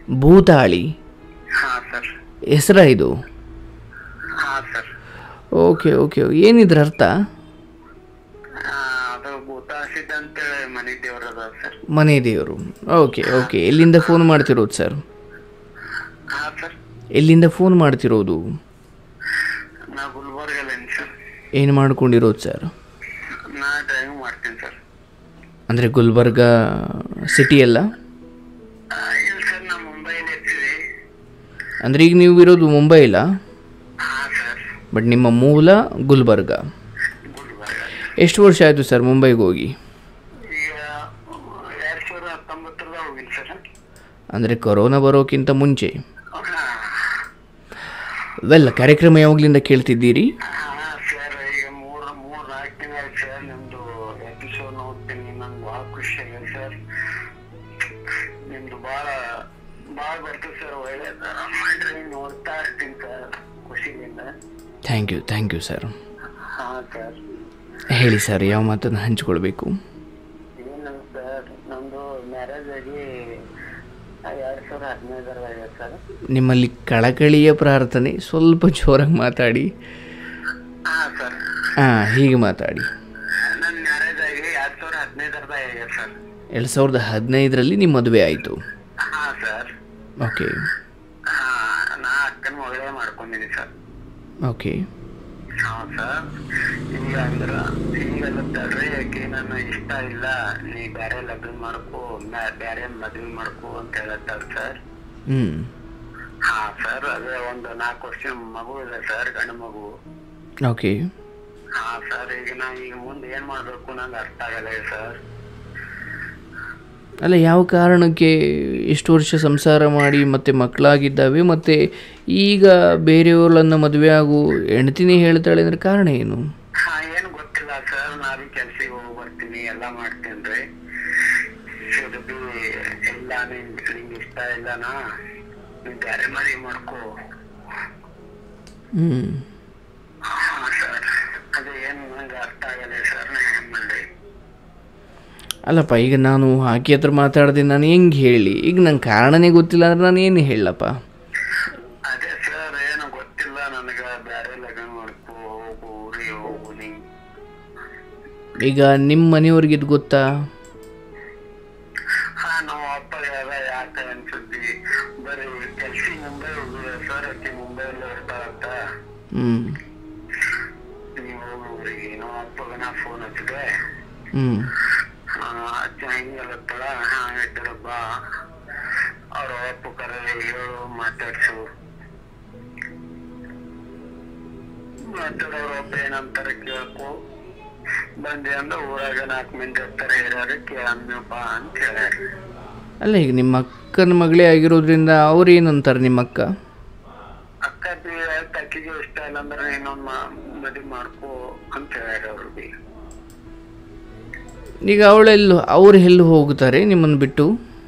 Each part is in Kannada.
ಭೂತಾಳಿ ಹಾಂ ಸರ್ ಹೆಸರ ಇದು ಹಾಂ ಸರ್ ಓಕೆ ಓಕೆ ಏನಿದ್ರ ಅರ್ಥ ಅದು ಭೂತಾಸಿದ್ ಅಂತೇಳಿ ಮನೆ ದೇವ್ರದ ಸರ್ ಮನೆ ದೇವರು ಓಕೆ ಓಕೆ ಎಲ್ಲಿಂದ ಫೋನ್ ಮಾಡ್ತಿರೋದು ಸರ್ ಹಾಂ ಸರ್ ಎಲ್ಲಿಂದ ಫೋನ್ ಮಾಡ್ತಿರೋದು ನಾ ಗುಲ್ಬರ್ಗಲ್ಲಿ ಸರ್ ಏನು ಮಾಡ್ಕೊಂಡಿರೋದು ಸರ್ ನಾ ಡ್ರೈವಿಂಗ್ ಮಾಡ್ತೀನಿ ಸರ್ ಅಂದರೆ ಗುಲ್ಬರ್ಗ ಸಿಟಿ ಅಲ್ಲ ಆ, ಇಲ್ಲ ಸರ್ ನಾ ಮುಂಬೈಲಿ ಇರ್ತೀವಿ ಅಂದರೆ ಈಗ ನೀವು ಇರೋದು ಮುಂಬೈಲ ಹಾಂ ಸರ್ ಬಟ್ ನಿಮ್ಮ ಮೂಲ ಗುಲ್ಬರ್ಗ ಗುಲ್ಬರ್ಗ ಎಷ್ಟು ವರ್ಷ ಆಯಿತು ಸರ್ ಮುಂಬೈಗೆ ಹೋಗಿ ಈಗ ಎರಡ್ ಸಾವಿರದ ಹತ್ತೊಂಬತ್ತರದ ಹೋಗಿನಿ ಸರ್ ಅಂದರೆ ಕೊರೋನಾ ಬರೋಕ್ಕಿಂತ ಮುಂಚೆ ಹಾಂ ವೆಲ್ ಕಾರ್ಯಕ್ರಮ ಯಾವಾಗಲಿಂದ ಕೇಳ್ತಿದ್ದೀರಿ ಹಾಂ ಸರ್ ಈಗ ಮೂರು ಮೂರು ನಾಲ್ಕು ದಿನ ಆಯ್ತು ಸರ್ ನಿಮ್ಮದು ಎಪಿಸೋಡ್ ನೋಡ್ತೀನಿ ನಂಗೆ ಭಾಳ ಖುಷಿ ಆಗಿದೆ ಸರ್ ನಿಮ್ಮದು ಭಾಳ ಭಾಳ ಬರ್ತದೆ ಸರ್ ಒಳ್ಳೆಯದು ಮಾಡ್ರಿ ನೋಡ್ತಾ ಇರ್ತೀನಿ ಸರ್ ಖುಷಿಯಿಂದ thank you thank you sir ಹಾಂ ಸರ್ ಹೇಳಿ ಸರ್ ಯಾವ ಮಾತನ್ನು ಹಂಚ್ಕೊಳ್ಬೇಕು ಏನು ಸರ್ ನಮ್ಮದು ಮ್ಯಾರೇಜ್ ಆಗಿ ಎರಡು ಸಾವಿರದ ಹದಿನೈದರಾಗ ಸರ್ ನಿಮ್ಮಲ್ಲಿ ಕಳಕಳಿಯ ಪ್ರಾರ್ಥನೆ ಸ್ವಲ್ಪ ಜೋರಾಗಿ ಮಾತಾಡಿ ಹಾಂ ಸರ್ ಹಾಂ ಹೀಗೆ ಮಾತಾಡಿ ನನ್ನ ಮ್ಯಾರೇಜ್ ಆಗಿ ಎರಡು ಸಾವಿರದ ಹದಿನೈದರದಾಗ ಆಗ್ಯದ ಸರ್ ಎರಡು ಸಾವಿರದ ಹದಿನೈದರಲ್ಲಿ ನಿಮ್ಮ ಮದುವೆ ಆಯಿತು ಹಾಂ ಸರ್ ಓಕೆ ಹಾಂ ನಾ ಅಕ್ಕನ ಮಗಳೇ ಮಾಡ್ಕೊಂಡಿದ್ದೀನಿ ಸರ್ ಓಕೆ ಹಾಂ ಸರ್ ಈಗ ಅಂದ್ರ ಈಗೆಲ್ಲ ತಡ್ರಿ ಯಾಕೆ ನನ್ನ ಇಷ್ಟ ಇಲ್ಲ ನೀ ಬೇರೆ ಲಗ್ನ ಮಾಡ್ಕೋ ಮ್ಯಾ- ಬೇರೆ ಮದ್ವೆ ಮಾಡ್ಕೋ ಅಂತ ಹೇಳತ್ತಾರ ಸರ್ ಹ್ಞೂ ಹಾ ಸರ್ ಅದೇ ಒಂದು ನಾಲ್ಕು ವರ್ಷ ಮಗು ಇದೆ ಸರ್ ಗಂಡು ಮಗು ಓಕೆ ಹಾ ಸರ್ ಈಗ ನಾ ಈಗ ಮುಂದೆ ಏನ್ ಮಾಡ್ಬೇಕು ನಂಗೆ ಅರ್ಥ ಆಗಲ್ಲ ಸರ್ ಅಲ್ಲ ಯಾವ ಕಾರಣಕ್ಕೆ ಎಷ್ಟು ವರ್ಷ ಸಂಸಾರ ಮಾಡಿ ಮತ್ತೆ ಮಕ್ಕಳಾಗಿದ್ದಾವೆ ಮತ್ತು ಈಗ ಬೇರೆಯವ್ರನ್ನ ಮದುವೆ ಆಗು ಹೆಂಡ್ತಿನೇ ಹೇಳ್ತಾಳೆ ಅಂದ್ರೆ ಕಾರಣ ಏನು ಹಾ ಏನು ಗೊತ್ತಿಲ್ಲ ಸರ್ ನಾ ಬಿ ಕೆಲ್ಸಿಗೆ ಹೋಗಿ ಬರ್ತೀನಿ ಎಲ್ಲ ಮಾಡ್ತೀನಿ ರೀ ಇದು ಬಿ ಇಲ್ಲ ನಿನ್ ನಿಂಗೆ ಇಷ್ಟ ಇಲ್ಲನಾ ನೀನ್ ಬೇರೆ ಮದುವೆ ಮಾಡ್ಕೋ ಹ್ಞೂ ಹಾ ಸರ್ ಅದು ಏನು ನಂಗೆ ಅರ್ಥ ಆಗಲ್ಲ ಸರ್ ನಾ ಏನ್ ಮಾಡ್ಲಿ ಅಲ್ಲಪ್ಪ ಈಗ ನಾನು ಆಕೆ ಹತ್ರ ಮಾತಾಡ್ದೆ ನಾನು ಹೆಂಗೆ ಹೇಳಿ ಈಗ ನಂಗೆ ಕಾರಣನೇ ಗೊತ್ತಿಲ್ಲ ಅಂದ್ರೆ ನಾನು ಏನು ಹೇಳಪ್ಪ ಅದೇ ಸರ್ ಏನು ಗೊತ್ತಿಲ್ಲ ನನಗ ಬೇರೆ ಲಗ್ನ ಮಾಡ್ಕೋ ಹೋಗು ಊರಿಗೆ ಹೋಗು ನೀ ಈಗ ನಿಮ್ಮ ಮನೆಯವ್ರಿಗೆ ಇದು ಗೊತ್ತಾ ಹಾ ನಮ್ಮ ಅಪ್ಪ ಎಲ್ಲ ಯಾಕೆ ಅನ್ಸುದ್ದಿ ಬರೀ ಕೆಲ್ಸಿ ಮುಂಬೈ ಹೋಗುದ ಸರ್ ಅಕ್ಕಿ ಮುಂಬೈಲಿ ಇರ್ತಾರಂತ ಹ್ಞೂ ನೀವು ಹೋಗು ಊರಿಗೆ ನಮ್ಮ ಅಪ್ಪಗ ನಾ ಫೋನ್ ಹಚ್ಚಿದೆ ಹ್ಞೂ ಅಜ್ಜ ಹಿಂಗಲ್ಲತ್ತಳ ಹಾ ಇಟ್ಟರ ಬಾ ಅವ್ರ ಅಪ್ಪ ಕರೆ ಹೇಳು ಮಾತಾಡ್ಸು ಮಾತಾಡೋರ ಅಪ್ಪ ಏನಂತಾರ ಕೇಳ್ಕೊ ಬಂದೆ ಅಂದ ಊರಾಗ ನಾಲ್ಕು ಮಂದಿ ಹತ್ತಾರ ಹೇಳ್ಯಾರ ಕೇಳಮ್ಮ ಬಾ ಅಂತ ಹೇಳ್ಯಾರ ಅಲ್ಲ ಈಗ ನಿಮ್ಮ ಅಕ್ಕನ ಮಗಳೇ ಆಗಿರೋದ್ರಿಂದ ಅವ್ರು ಏನಂತಾರೆ ನಿಮ್ಮ ಅಕ್ಕ ಅಕ್ಕ ಬಿ ಅಕ್ಕಿಗೆ ಇಷ್ಟ ಇಲ್ಲ ಅಂದ್ರೆ ಇನ್ನೊಂದ್ ಮದುವೆ ಮಾಡ್ಕೋ ಅಂತ ಹೇಳ್ಯಾರ ಅವ್ರು ಬಿ ಈಗ ಅವಳೆಲ್ಲ ಅವ್ರು ಎಲ್ಲಿ ಹೋಗ್ತಾರೆ ನಿಮ್ಮನ್ನು ಬಿಟ್ಟು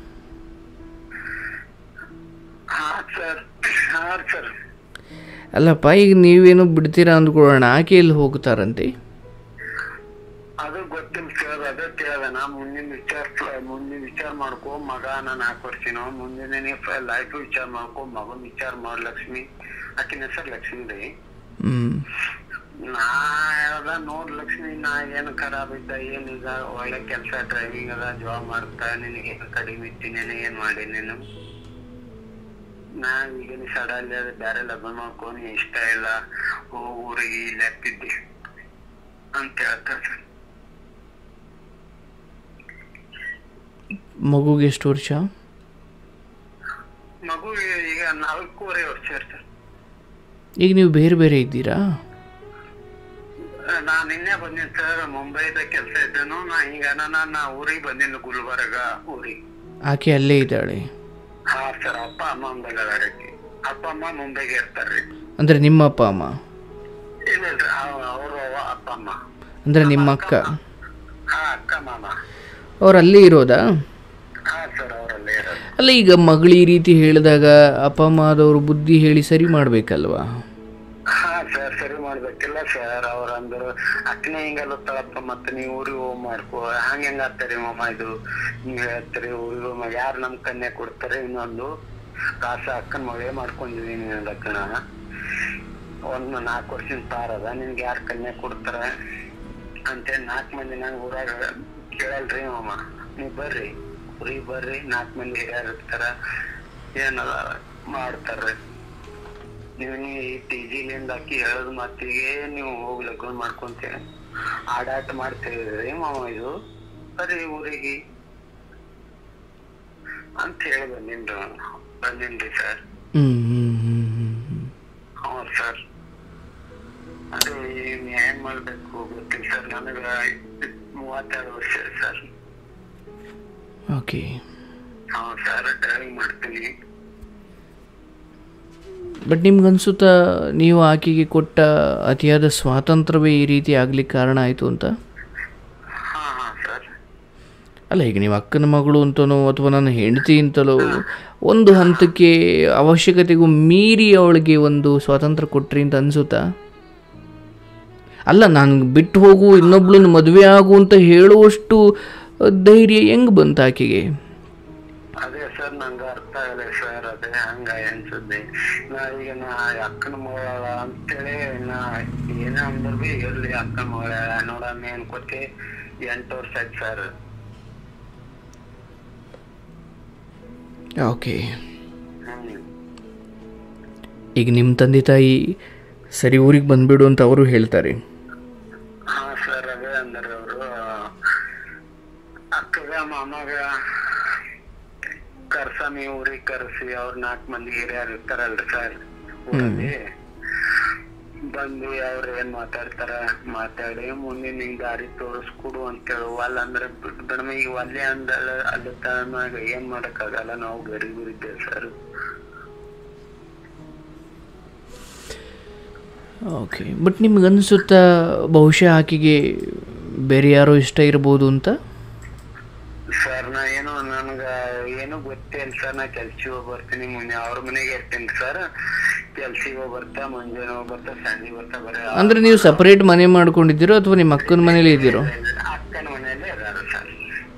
ಹಾ ಸರ್ ಹಾ ಸರ್ ಅಲ್ಲಪ್ಪ ಈಗ ನೀವೇನೋ ಬಿಡ್ತೀರಾ ಅಂದ್ಕೊಳ್ಳೋಣ ಆಕೆ ಎಲ್ಲಿ ಹೋಗ್ತಾರಂತೆ ಅದು ಗೊತ್ತಿಲ್ಲ ಸರ್ ಅದೇ ಕೇಳ್ದೆ ನಾ ಮುಂದಿನ ವಿಚಾರ ಮುಂದಿನ ವಿಚಾರ ಮಾಡ್ಕೋ ಮಗ ನಾನು ನಾಲ್ಕು ವರ್ಷನೋ ಮುಂದಿನ ಲೈಫ್ ವಿಚಾರ ಮಾಡ್ಕೋ ಮಗನ್ ವಿಚಾರ ಮಾಡ್ ಲಕ್ಷ್ಮಿ ಆಕಿನ ಹೆಸರು ಲಕ್ಷ್ಮಿ ರೀ ಹ್ಞೂ ನಾ ಹೇಳ್ದ ನೋಡ್ ಲಕ್ಷ್ಮಿ ನಾ ಏನ್ ಖರಾಬ್ ಇದ್ದ ಏನಿಲ್ಲ ಒಳ್ಳೆ ಕೆಲ್ಸ ಡ್ರೈವಿಂಗ್ ಅದ ಜಾಬ್ ಮಾಡ್ತಾ ನಿನಗೆ ಏನ್ ಕಡಿಮೆ ಇಟ್ಟಿನೇನೆ ಏನ್ ಮಾಡಿ ನೀನು ನಾ ಈಗ ನೀ ಸಡನ್ಲಿ ಅದು ಬೇರೆ ಲಗ್ನ ಮಾಡ್ಕೊಂಡು ಇಷ್ಟ ಇಲ್ಲ ಹೋಗ್ ಊರಿಗೆ ಇಲ್ಲಿ ಹಾಕ್ತಿದ್ದೆ ಅಂತ ಹೇಳ್ತಾರೆ ಸರ್ ಮಗುಗೆ ಎಷ್ಟು ವರ್ಷ ಮಗು ಈಗ ನಾಲ್ಕೂವರೆ ವರ್ಷ ಸರ್ ಈಗ ನೀವು ಬೇರೆ ಬೇರೆ ಇದ್ದೀರಾ ನಾನ್ ನಿನ್ನೆ ಬಂದಿನಿ ಸರ್ ಮುಂಬೈದ ಕೆಲಸ ಇದ್ದೇನು ನಾ ಈಗ ನಾ ನಾ ಊರಿಗೆ ಬಂದಿನಿ ಗುಲ್ಬರ್ಗ ಊರಿಗೆ ಆಕೆ ಅಲ್ಲೇ ಇದ್ದಾಳೆ ಹಾ ಸರ್ ಅಪ್ಪ ಅಮ್ಮ ಮುಂಬೈದಾರಕ್ಕೆ ಅಪ್ಪ ಅಮ್ಮ ಮುಂಬೈಗೆ ಇರ್ತಾರ್ರಿ ಅಂದರೆ ನಿಮ್ಮ ಅಪ್ಪ ಅಮ್ಮ ಇಲ್ಲ ಇಲ್ರಿ ಅವರು ಅಪ್ಪ ಅಮ್ಮ ಅಂದರೆ ನಿಮ್ಮ ಅಕ್ಕ ಹಾ ಅಕ್ಕ ಮಾಮ ಅವ್ರು ಅಲ್ಲೇ ಇರೋದಾ ಹಾ ಸರ್ ಅವರಲ್ಲೇ ಇರೋದು ಅಲ್ಲ ಈಗ ಮಗಳು ಈ ರೀತಿ ಹೇಳಿದಾಗ ಅಪ್ಪ ಅಮ್ಮ ಆದವರು ಬುದ್ಧಿ ಹೇಳಿ ಸರಿ ಮಾಡಬೇಕಲ್ವಾ ಹಾ ಸರ್ ಸರಿ ಮಾಡ್ಬೇಕಿಲ್ಲ ಸರ್ ಅವ್ರ ಅಂದ್ರು ಅಕ್ಕನೇ ಹಿಂಗಲ್ಲತ್ತಳಪ್ಪ ಮತ್ತೆ ನೀವು ಊರಿಗೆ ಹೋಗಿ ಮಾಡ್ಕೋ ಹಂಗ ಹೆಂಗ ಆಗ್ತಾರೆ ಮಾಮ ಇದು ನೀವ್ ಹೇಳ್ತೀರಿ ಊರಿಗೆ ಹೋಗಿ ಯಾರು ನಮ್ ಕನ್ಯಾ ಕೊಡ್ತಾರೆ ಇನ್ನೊಂದು ಕಾಸ ಅಕ್ಕನ ಮಗಳೇ ಮಾಡ್ಕೊಂಡಿದೀನಿ ಅದಕ್ಕಣ ಒಂದ್ ನಾಲ್ಕು ವರ್ಷದ ಪಾರ ಅದ ನಿನ್ಗೆ ಯಾರ್ ಕನ್ಯಾ ಕೊಡ್ತಾರ ಅಂತೇಳಿ ನಾಲ್ಕು ಮಂದಿ ನಂಗೆ ಊರಾಗ ಕೇಳಲ್ರಿ ಮಾಮ ನೀವ್ ಬರ್ರಿ ಊರಿಗೆ ಬರ್ರಿ ನಾಲ್ಕು ಮಂದಿ ಹಿರಿಯರ್ ಇರ್ತಾರ ಏನದ ಮಾಡ್ತಾರ್ರಿ ನೀವು ಈ ಟಿಜಿಲಿಂದ ಅಕ್ಕಿ ಹೇಳೋದ್ ಮಾತಿಗೆ ನೀವು ಹೋಗಿ ಲಗ್ನ ಮಾಡ್ಕೊಂತೀರಿ ಆಡಾಟ ಮಾಡ್ತೀರಿ ಮಾವ ಇದು ಬರ್ರಿ ಊರಿಗೆ ಅಂತ ಹೇಳಿ ಬಂದಿನ್ರಿ ಬಂದಿನ್ರಿ ಸರ್ ಹ್ಞೂ ಹ್ಞೂ ಹ್ಞೂ ಹ್ಞೂ ಹೌದು ಸರ್ ಅದು ಏನ್ ಏನ್ ಮಾಡ್ಬೇಕು ಗೊತ್ತಿಲ್ಲ ಸರ್ ನನಗ ಮೂವತ್ತೆರಡು ವರ್ಷ ಸರ್ ಓಕೆ ಹೌದು ಸರ್ ಡ್ರೈವಿಂಗ್ ಮಾಡ್ತೀನಿ ಬಟ್ ನಿಮ್ಗೆ ಅನ್ಸುತ್ತಾ ನೀವು ಆಕೆಗೆ ಕೊಟ್ಟ ಅತಿಯಾದ ಸ್ವಾತಂತ್ರ್ಯವೇ ಈ ರೀತಿ ಆಗ್ಲಿಕ್ಕೆ ಕಾರಣ ಆಯಿತು ಅಂತ ಹಾ ಹಾ ಸರ್ ಅಲ್ಲ ಈಗ ನೀವು ಅಕ್ಕನ ಮಗಳು ಅಂತನೋ ಅಥವಾ ನನ್ನ ಹೆಂಡತಿ ಅಂತಲೋ ಒಂದು ಹಂತಕ್ಕೆ ಅವಶ್ಯಕತೆಗೂ ಮೀರಿ ಅವಳಿಗೆ ಒಂದು ಸ್ವಾತಂತ್ರ್ಯ ಕೊಟ್ರಿ ಅಂತ ಅನ್ಸುತ್ತಾ ಅಲ್ಲ ನಾನು ಬಿಟ್ಟು ಹೋಗು ಇನ್ನೊಬ್ಳನ್ನ ಮದುವೆ ಆಗು ಅಂತ ಹೇಳುವಷ್ಟು ಧೈರ್ಯ ಹೆಂಗ್ ಬಂತು ಆಕೆಗೆ ಅದೇ ಸರ್ ನಂಗೆ ಅರ್ಥ ಆಗಲ್ಲ ಸರ್ ಅದೇ ಹಂಗ ಅನ್ಸುತ್ತೆ ನಾ ಈಗ ನಾ ಅಕ್ಕನ ಮಗಳ ಅಂತೇಳಿ ನಾ ಏನೇ ಅಂದ್ರು ಬಿ ಇರ್ಲಿ ಅಕ್ಕನ ಮಗಳ ನೋಡಮ್ಮ ಅನ್ಕೋತಿ ಎಂಟು ವರ್ಷ ಆಯ್ತು ಸರ್ ಓಕೆ ಹ್ಮ್ ಈಗ ನಿಮ್ಮ ತಂದೆ ತಾಯಿ ಸರಿ ಊರಿಗೆ ಬಂದ್ಬಿಡು ಅಂತ ಅವರು ಹೇಳ್ತಾರೆ ಹಾ ಸರ್ ಅದೇ ಅಂದ್ರೆ ಅವರು ಅಕ್ಕಗ ಮಾಮಗ ಕರ್ಸಮಿ ಊರಿಗೆ ಕರ್ಸಿ ಅವ್ರ ನಾಲ್ಕು ಮಂದಿ ಹಿರಿಯರು ಇರ್ತಾರಲ್ರಿ ಸರ್ ಊರಲ್ಲಿ ಬಂದು ಅವ್ರು ಏನ್ ಮಾತಾಡ್ತಾರ ಮಾತಾಡಿ ಮುಂದಿನ ನಿಂಗ್ ದಾರಿ ತೋರಿಸ್ಕೊಡು ಅಂತೇಳಿ ಅಲ್ಲ ಅಂದ್ರೆ ಬಿಟ್ಟು ಬಿಡಮ ಈಗ ಒಲ್ಲೆ ಅಂದ ಅಲ್ಲಿ ತನಕ ಏನ್ ಮಾಡಕ್ ಆಗಲ್ಲ ನಾವು ಗರೀಬರಿದ್ದೇವೆ ಸರ್ ಓಕೆ ಬಟ್ ನಿಮ್ಗೆ ಅನಿಸುತ್ತಾ ಬಹುಶಃ ಆಕೆಗೆ ಬೇರೆ ಯಾರೋ ಇಷ್ಟ ಇರ್ಬೋದು ಅಂತ ಸರ್ ನಾ ಏನು ನನ್ಗ ಏನು ಗೊತ್ತಿಲ್ಲ ಸರ್ ನಾ ಕೆಲ್ಸಿಗೆ ಹೋಗಿ ಬರ್ತೀನಿ ಮುಂದೆ ಅವ್ರ ಮನೆಗೆ ಇರ್ತೀನಿ ಸರ್ ಕೆಲ್ಸಿಗೆ ಹೋಗಿ ಬರ್ತಾ ಮುಂಜಾನೆ ಹೋಗಿ ಬರ್ತಾ ಸಂಜೆ ಬರ್ತಾ ಬರೀ ಅಂದರೆ ನೀವು ಸಪರೇಟ್ ಮನೆ ಮಾಡ್ಕೊಂಡಿದ್ದೀರೋ ಅಥವಾ ನಿಮ್ಮ ಅಕ್ಕನ ಮನೇಲಿ ಇದ್ದೀರೋ ಅಕ್ಕನ ಮನೆಯಲ್ಲೇ ಇದಾರೆ ಸರ್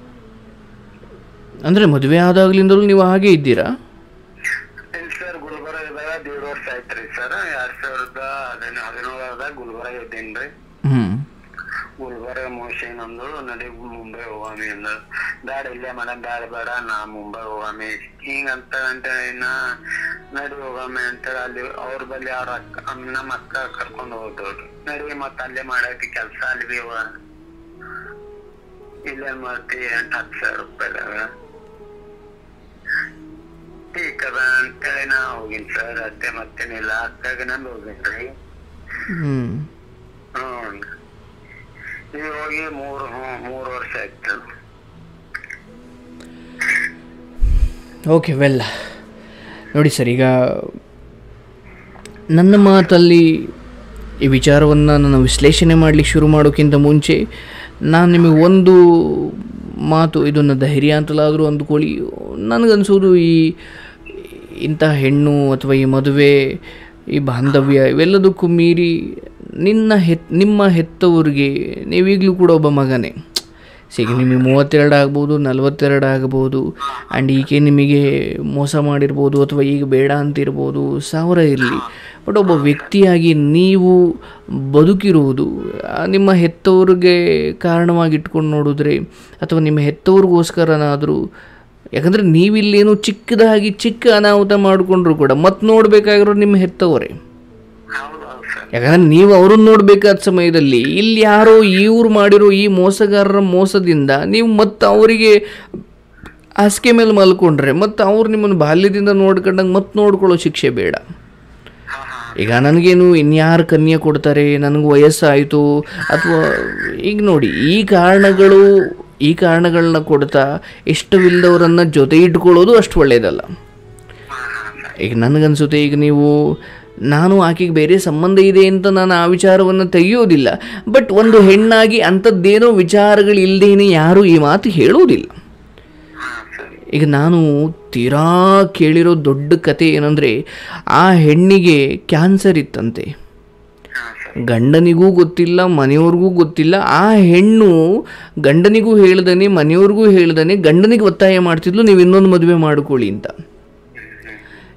ಅಂದರೆ ಮದುವೆ ಆದಾಗ್ಲಿಂದಲೂ ನೀವು ಹಾಗೆ ಇದ್ದೀರಾ ಇಲ್ಲಿ ಸರ್ ಗುಲ್ಬರ್ಗದಾಗ ದೇಡ್ ವರ್ಷ ಆಯ್ತ್ರಿ ಸರ್ ಎರಡ್ ಸಾವಿರದ ಹದಿನ ಹದಿನೇಳರಾಗ ಗುಲ್ಬರ್ಗ ಇದ್ದೇನ್ರಿ ಹ್ಞೂ ಗುಲ್ಬರ್ಗ ಮೋಶಿ ನಮ್ದು ನಡಿ ಮುಂಬೈ ಹೋಗಾಮಿ ಅಂದ ಬ್ಯಾಡ ಇಲ್ಲೇ ಮೇಡಮ್ ಬ್ಯಾಡ ಬೇಡ ನಾ ಮುಂಬೈ ಹೋಗಾಮಿ ಹಿಂಗಂತ ಅಂತ ಇನ್ನ ನಡಿ ಹೋಗಾಮಿ ಅಂತೇಳಿ ಅಲ್ಲಿ ಅವ್ರ ಬಲ್ಲಿ ಅವ್ರ ಅಕ್ಕ ಅಮ್- ನಮ್ಮ ಅಕ್ಕ ಕರ್ಕೊಂಡು ಹೋದವ್ರು ನಡಿ ಮತ್ತ ಅಲ್ಲೇ ಮಾಡಕ್ಕೆ ಕೆಲ್ಸ ಅಲ್ಲಿ ಬಿ ಅವ ಇಲ್ಲೇನ್ ಮಾಡ್ತಿ ಎಂಟ್ ಹತ್ತು ಸಾವಿರ ರೂಪಾಯಿದಾಗ ಟೀಕದ ಅಂತೇಳಿ ನಾ ಹೋಗಿನ್ ಸರ್ ಅತ್ತೆ ಮತ್ತೇನಿಲ್ಲ ಅಕ್ಕಾಗ ನಂದು ಹೋಗಿನ್ರಿ ಹ್ಞೂ ಹ್ಮ್ ಈಗ ಹೋಗಿ ಮೂರು ಹ್ಮ್ ಮೂರು ವರ್ಷ ಆಯ್ತು ಓಕೆ ವೆಲ್ ನೋಡಿ ಸರ್ ಈಗ ನನ್ನ ಮಾತಲ್ಲಿ ಈ ವಿಚಾರವನ್ನು ನಾನು ವಿಶ್ಲೇಷಣೆ ಮಾಡಲಿಕ್ಕೆ ಶುರು ಮಾಡೋಕ್ಕಿಂತ ಮುಂಚೆ ನಾನು ನಿಮಗೆ ಒಂದು ಮಾತು ಇದನ್ನು ಧೈರ್ಯ ಅಂತಲಾದರೂ ಅಂದ್ಕೊಳ್ಳಿ ನನಗನ್ಸೋದು ಈ ಇಂಥ ಹೆಣ್ಣು ಅಥವಾ ಈ ಮದುವೆ ಈ ಬಾಂಧವ್ಯ ಇವೆಲ್ಲದಕ್ಕೂ ಮೀರಿ ನಿನ್ನ ಹೆತ್ ನಿಮ್ಮ ಹೆತ್ತವ್ರಿಗೆ ನೀವೀಗಲೂ ಕೂಡ ಒಬ್ಬ ಮಗನೇ ಸಿಗ ನಿಮಗೆ ಮೂವತ್ತೆರಡು ಆಗ್ಬೋದು ನಲವತ್ತೆರಡು ಆಗ್ಬೋದು ಆ್ಯಂಡ್ ಈಕೆ ನಿಮಗೆ ಮೋಸ ಮಾಡಿರ್ಬೋದು ಅಥವಾ ಈಗ ಬೇಡ ಅಂತಿರ್ಬೋದು ಸಾವಿರ ಇರಲಿ ಬಟ್ ಒಬ್ಬ ವ್ಯಕ್ತಿಯಾಗಿ ನೀವು ಬದುಕಿರುವುದು ಆ, ನಿಮ್ಮ ಹೆತ್ತವ್ರಿಗೆ ಕಾರಣವಾಗಿ ಇಟ್ಕೊಂಡು ನೋಡಿದ್ರೆ ಅಥವಾ ನಿಮ್ಮ ಹೆತ್ತವ್ರಿಗೋಸ್ಕರನಾದರೂ ಯಾಕಂದರೆ ನೀವಿಲ್ಲೇನೋ ಚಿಕ್ಕದಾಗಿ ಚಿಕ್ಕ ಅನಾಹುತ ಮಾಡಿಕೊಂಡ್ರು ಕೂಡ ಮತ್ತೆ ನೋಡಬೇಕಾಗಿರೋ ನಿಮ್ಮ ಹೆತ್ತವರೇ ಹೌದೌದು ಸರ್ ಯಾಕಂದ್ರೆ ನೀವು ಅವ್ರನ್ನ ನೋಡ್ಬೇಕಾದ ಸಮಯದಲ್ಲಿ ಇಲ್ಲಿ ಯಾರೋ ಇವ್ರು ಮಾಡಿರೋ ಈ ಮೋಸಗಾರರ ಮೋಸದಿಂದ ನೀವು ಮತ್ತೆ ಅವರಿಗೆ ಹಾಸಿಗೆ ಮೇಲೆ ಮಲ್ಕೊಂಡ್ರೆ ಮತ್ತು ಅವ್ರು ನಿಮ್ಮನ್ನು ಬಾಲ್ಯದಿಂದ ನೋಡ್ಕೊಂಡಂಗೆ ಮತ್ತೆ ನೋಡ್ಕೊಳ್ಳೋ ಶಿಕ್ಷೆ ಬೇಡ ಹಾ ಹಾ ಈಗ ನನಗೇನು ಇನ್ಯಾರು ಕನ್ಯೆ ಕೊಡ್ತಾರೆ ನನಗೆ ವಯಸ್ಸಾಯಿತು ಅಥವಾ ಈಗ ನೋಡಿ ಈ ಕಾರಣಗಳು ಈ ಕಾರಣಗಳನ್ನ ಕೊಡ್ತಾ ಇಷ್ಟವಿಲ್ಲದವರನ್ನು ಜೊತೆ ಇಟ್ಕೊಳ್ಳೋದು ಅಷ್ಟು ಒಳ್ಳೆಯದಲ್ಲ ಹಾ ಹಾ ಈಗ ನನಗನ್ಸುತ್ತೆ ಈಗ ನೀವು ನಾನು ಆಕೆಗೆ ಬೇರೆ ಸಂಬಂಧ ಇದೆ ಅಂತ ನಾನು ಆ ವಿಚಾರವನ್ನು ತೆಗೆಯೋದಿಲ್ಲ ಬಟ್ ಒಂದು ಹೆಣ್ಣಾಗಿ ಅಂಥದ್ದೇನೋ ವಿಚಾರಗಳಿಲ್ಲದೇನೆ ಯಾರೂ ಈ ಮಾತು ಹೇಳೋದಿಲ್ಲ ಹಾ ಸರಿ ಈಗ ನಾನು ತೀರಾ ಕೇಳಿರೋ ದೊಡ್ಡ ಕತೆ ಏನಂದರೆ ಆ ಹೆಣ್ಣಿಗೆ ಕ್ಯಾನ್ಸರ್ ಇತ್ತಂತೆ ಹಾ ಸರ್ ಗಂಡನಿಗೂ ಗೊತ್ತಿಲ್ಲ ಮನೆಯವ್ರಿಗೂ ಗೊತ್ತಿಲ್ಲ ಆ ಹೆಣ್ಣು ಗಂಡನಿಗೂ ಹೇಳ್ದನೆ ಮನೆಯವ್ರಿಗೂ ಹೇಳ್ದನೆ ಗಂಡನಿಗೆ ಒತ್ತಾಯ ಮಾಡ್ತಿದ್ಲು ನೀವು ಇನ್ನೊಂದು ಮದುವೆ ಮಾಡ್ಕೊಳ್ಳಿ ಅಂತ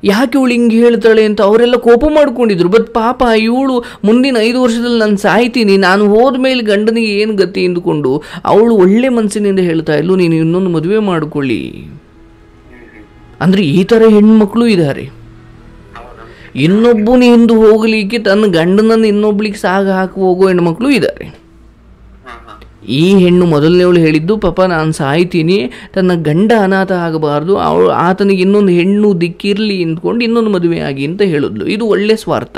ಯಾಕೆ ಇವಳು ಹಿಂಗೆ ಹೇಳ್ತಾಳೆ ಅಂತ ಅವರೆಲ್ಲ ಕೋಪ ಮಾಡ್ಕೊಂಡಿದ್ರು ಬಟ್ ಪಾಪ ಇವಳು ಮುಂದಿನ ಐದು ವರ್ಷದಲ್ಲಿ ನಾನು ಸಾಯ್ತೀನಿ ನಾನು ಹೋದ್ಮೇಲೆ ಗಂಡನಿಗೆ ಏನು ಗತಿ ಎಂದುಕೊಂಡು ಅವಳು ಒಳ್ಳೆ ಮನಸ್ಸಿನಿಂದ ಹೇಳ್ತಾ ಇದ್ಲು ನೀನು ಇನ್ನೊಂದು ಮದುವೆ ಮಾಡಿಕೊಳ್ಳಿ ಅಂದರೆ ಈ ಥರ ಹೆಣ್ಮಕ್ಳು ಇದ್ದಾರೆ ಹೌದು ಇನ್ನೊಬ್ಬನ ಹಿಂದೆ ಹೋಗಲಿಕ್ಕೆ ತನ್ನ ಗಂಡನನ್ನು ಇನ್ನೊಬ್ಳಿಗೆ ಸಾಗ ಹಾಕಿ ಹೋಗೋ ಹೆಣ್ಮಕ್ಳು ಇದ್ದಾರೆ ಹಾ ಹಾ ಈ ಹೆಣ್ಣು ಮೊದಲನೇವಳು ಹೇಳಿದ್ದು ಪಾಪ ನಾನು ಸಾಯ್ತೀನಿ ತನ್ನ ಗಂಡ ಅನಾಥ ಆಗಬಾರ್ದು ಅವಳು ಆತನಿಗೆ ಇನ್ನೊಂದು ಹೆಣ್ಣು ದಿಕ್ಕಿರಲಿ ಅಂದ್ಕೊಂಡು ಇನ್ನೊಂದು ಮದುವೆ ಆಗಿ ಅಂತ ಹೇಳಿದ್ಲು ಇದು ಒಳ್ಳೆ ಸ್ವಾರ್ಥ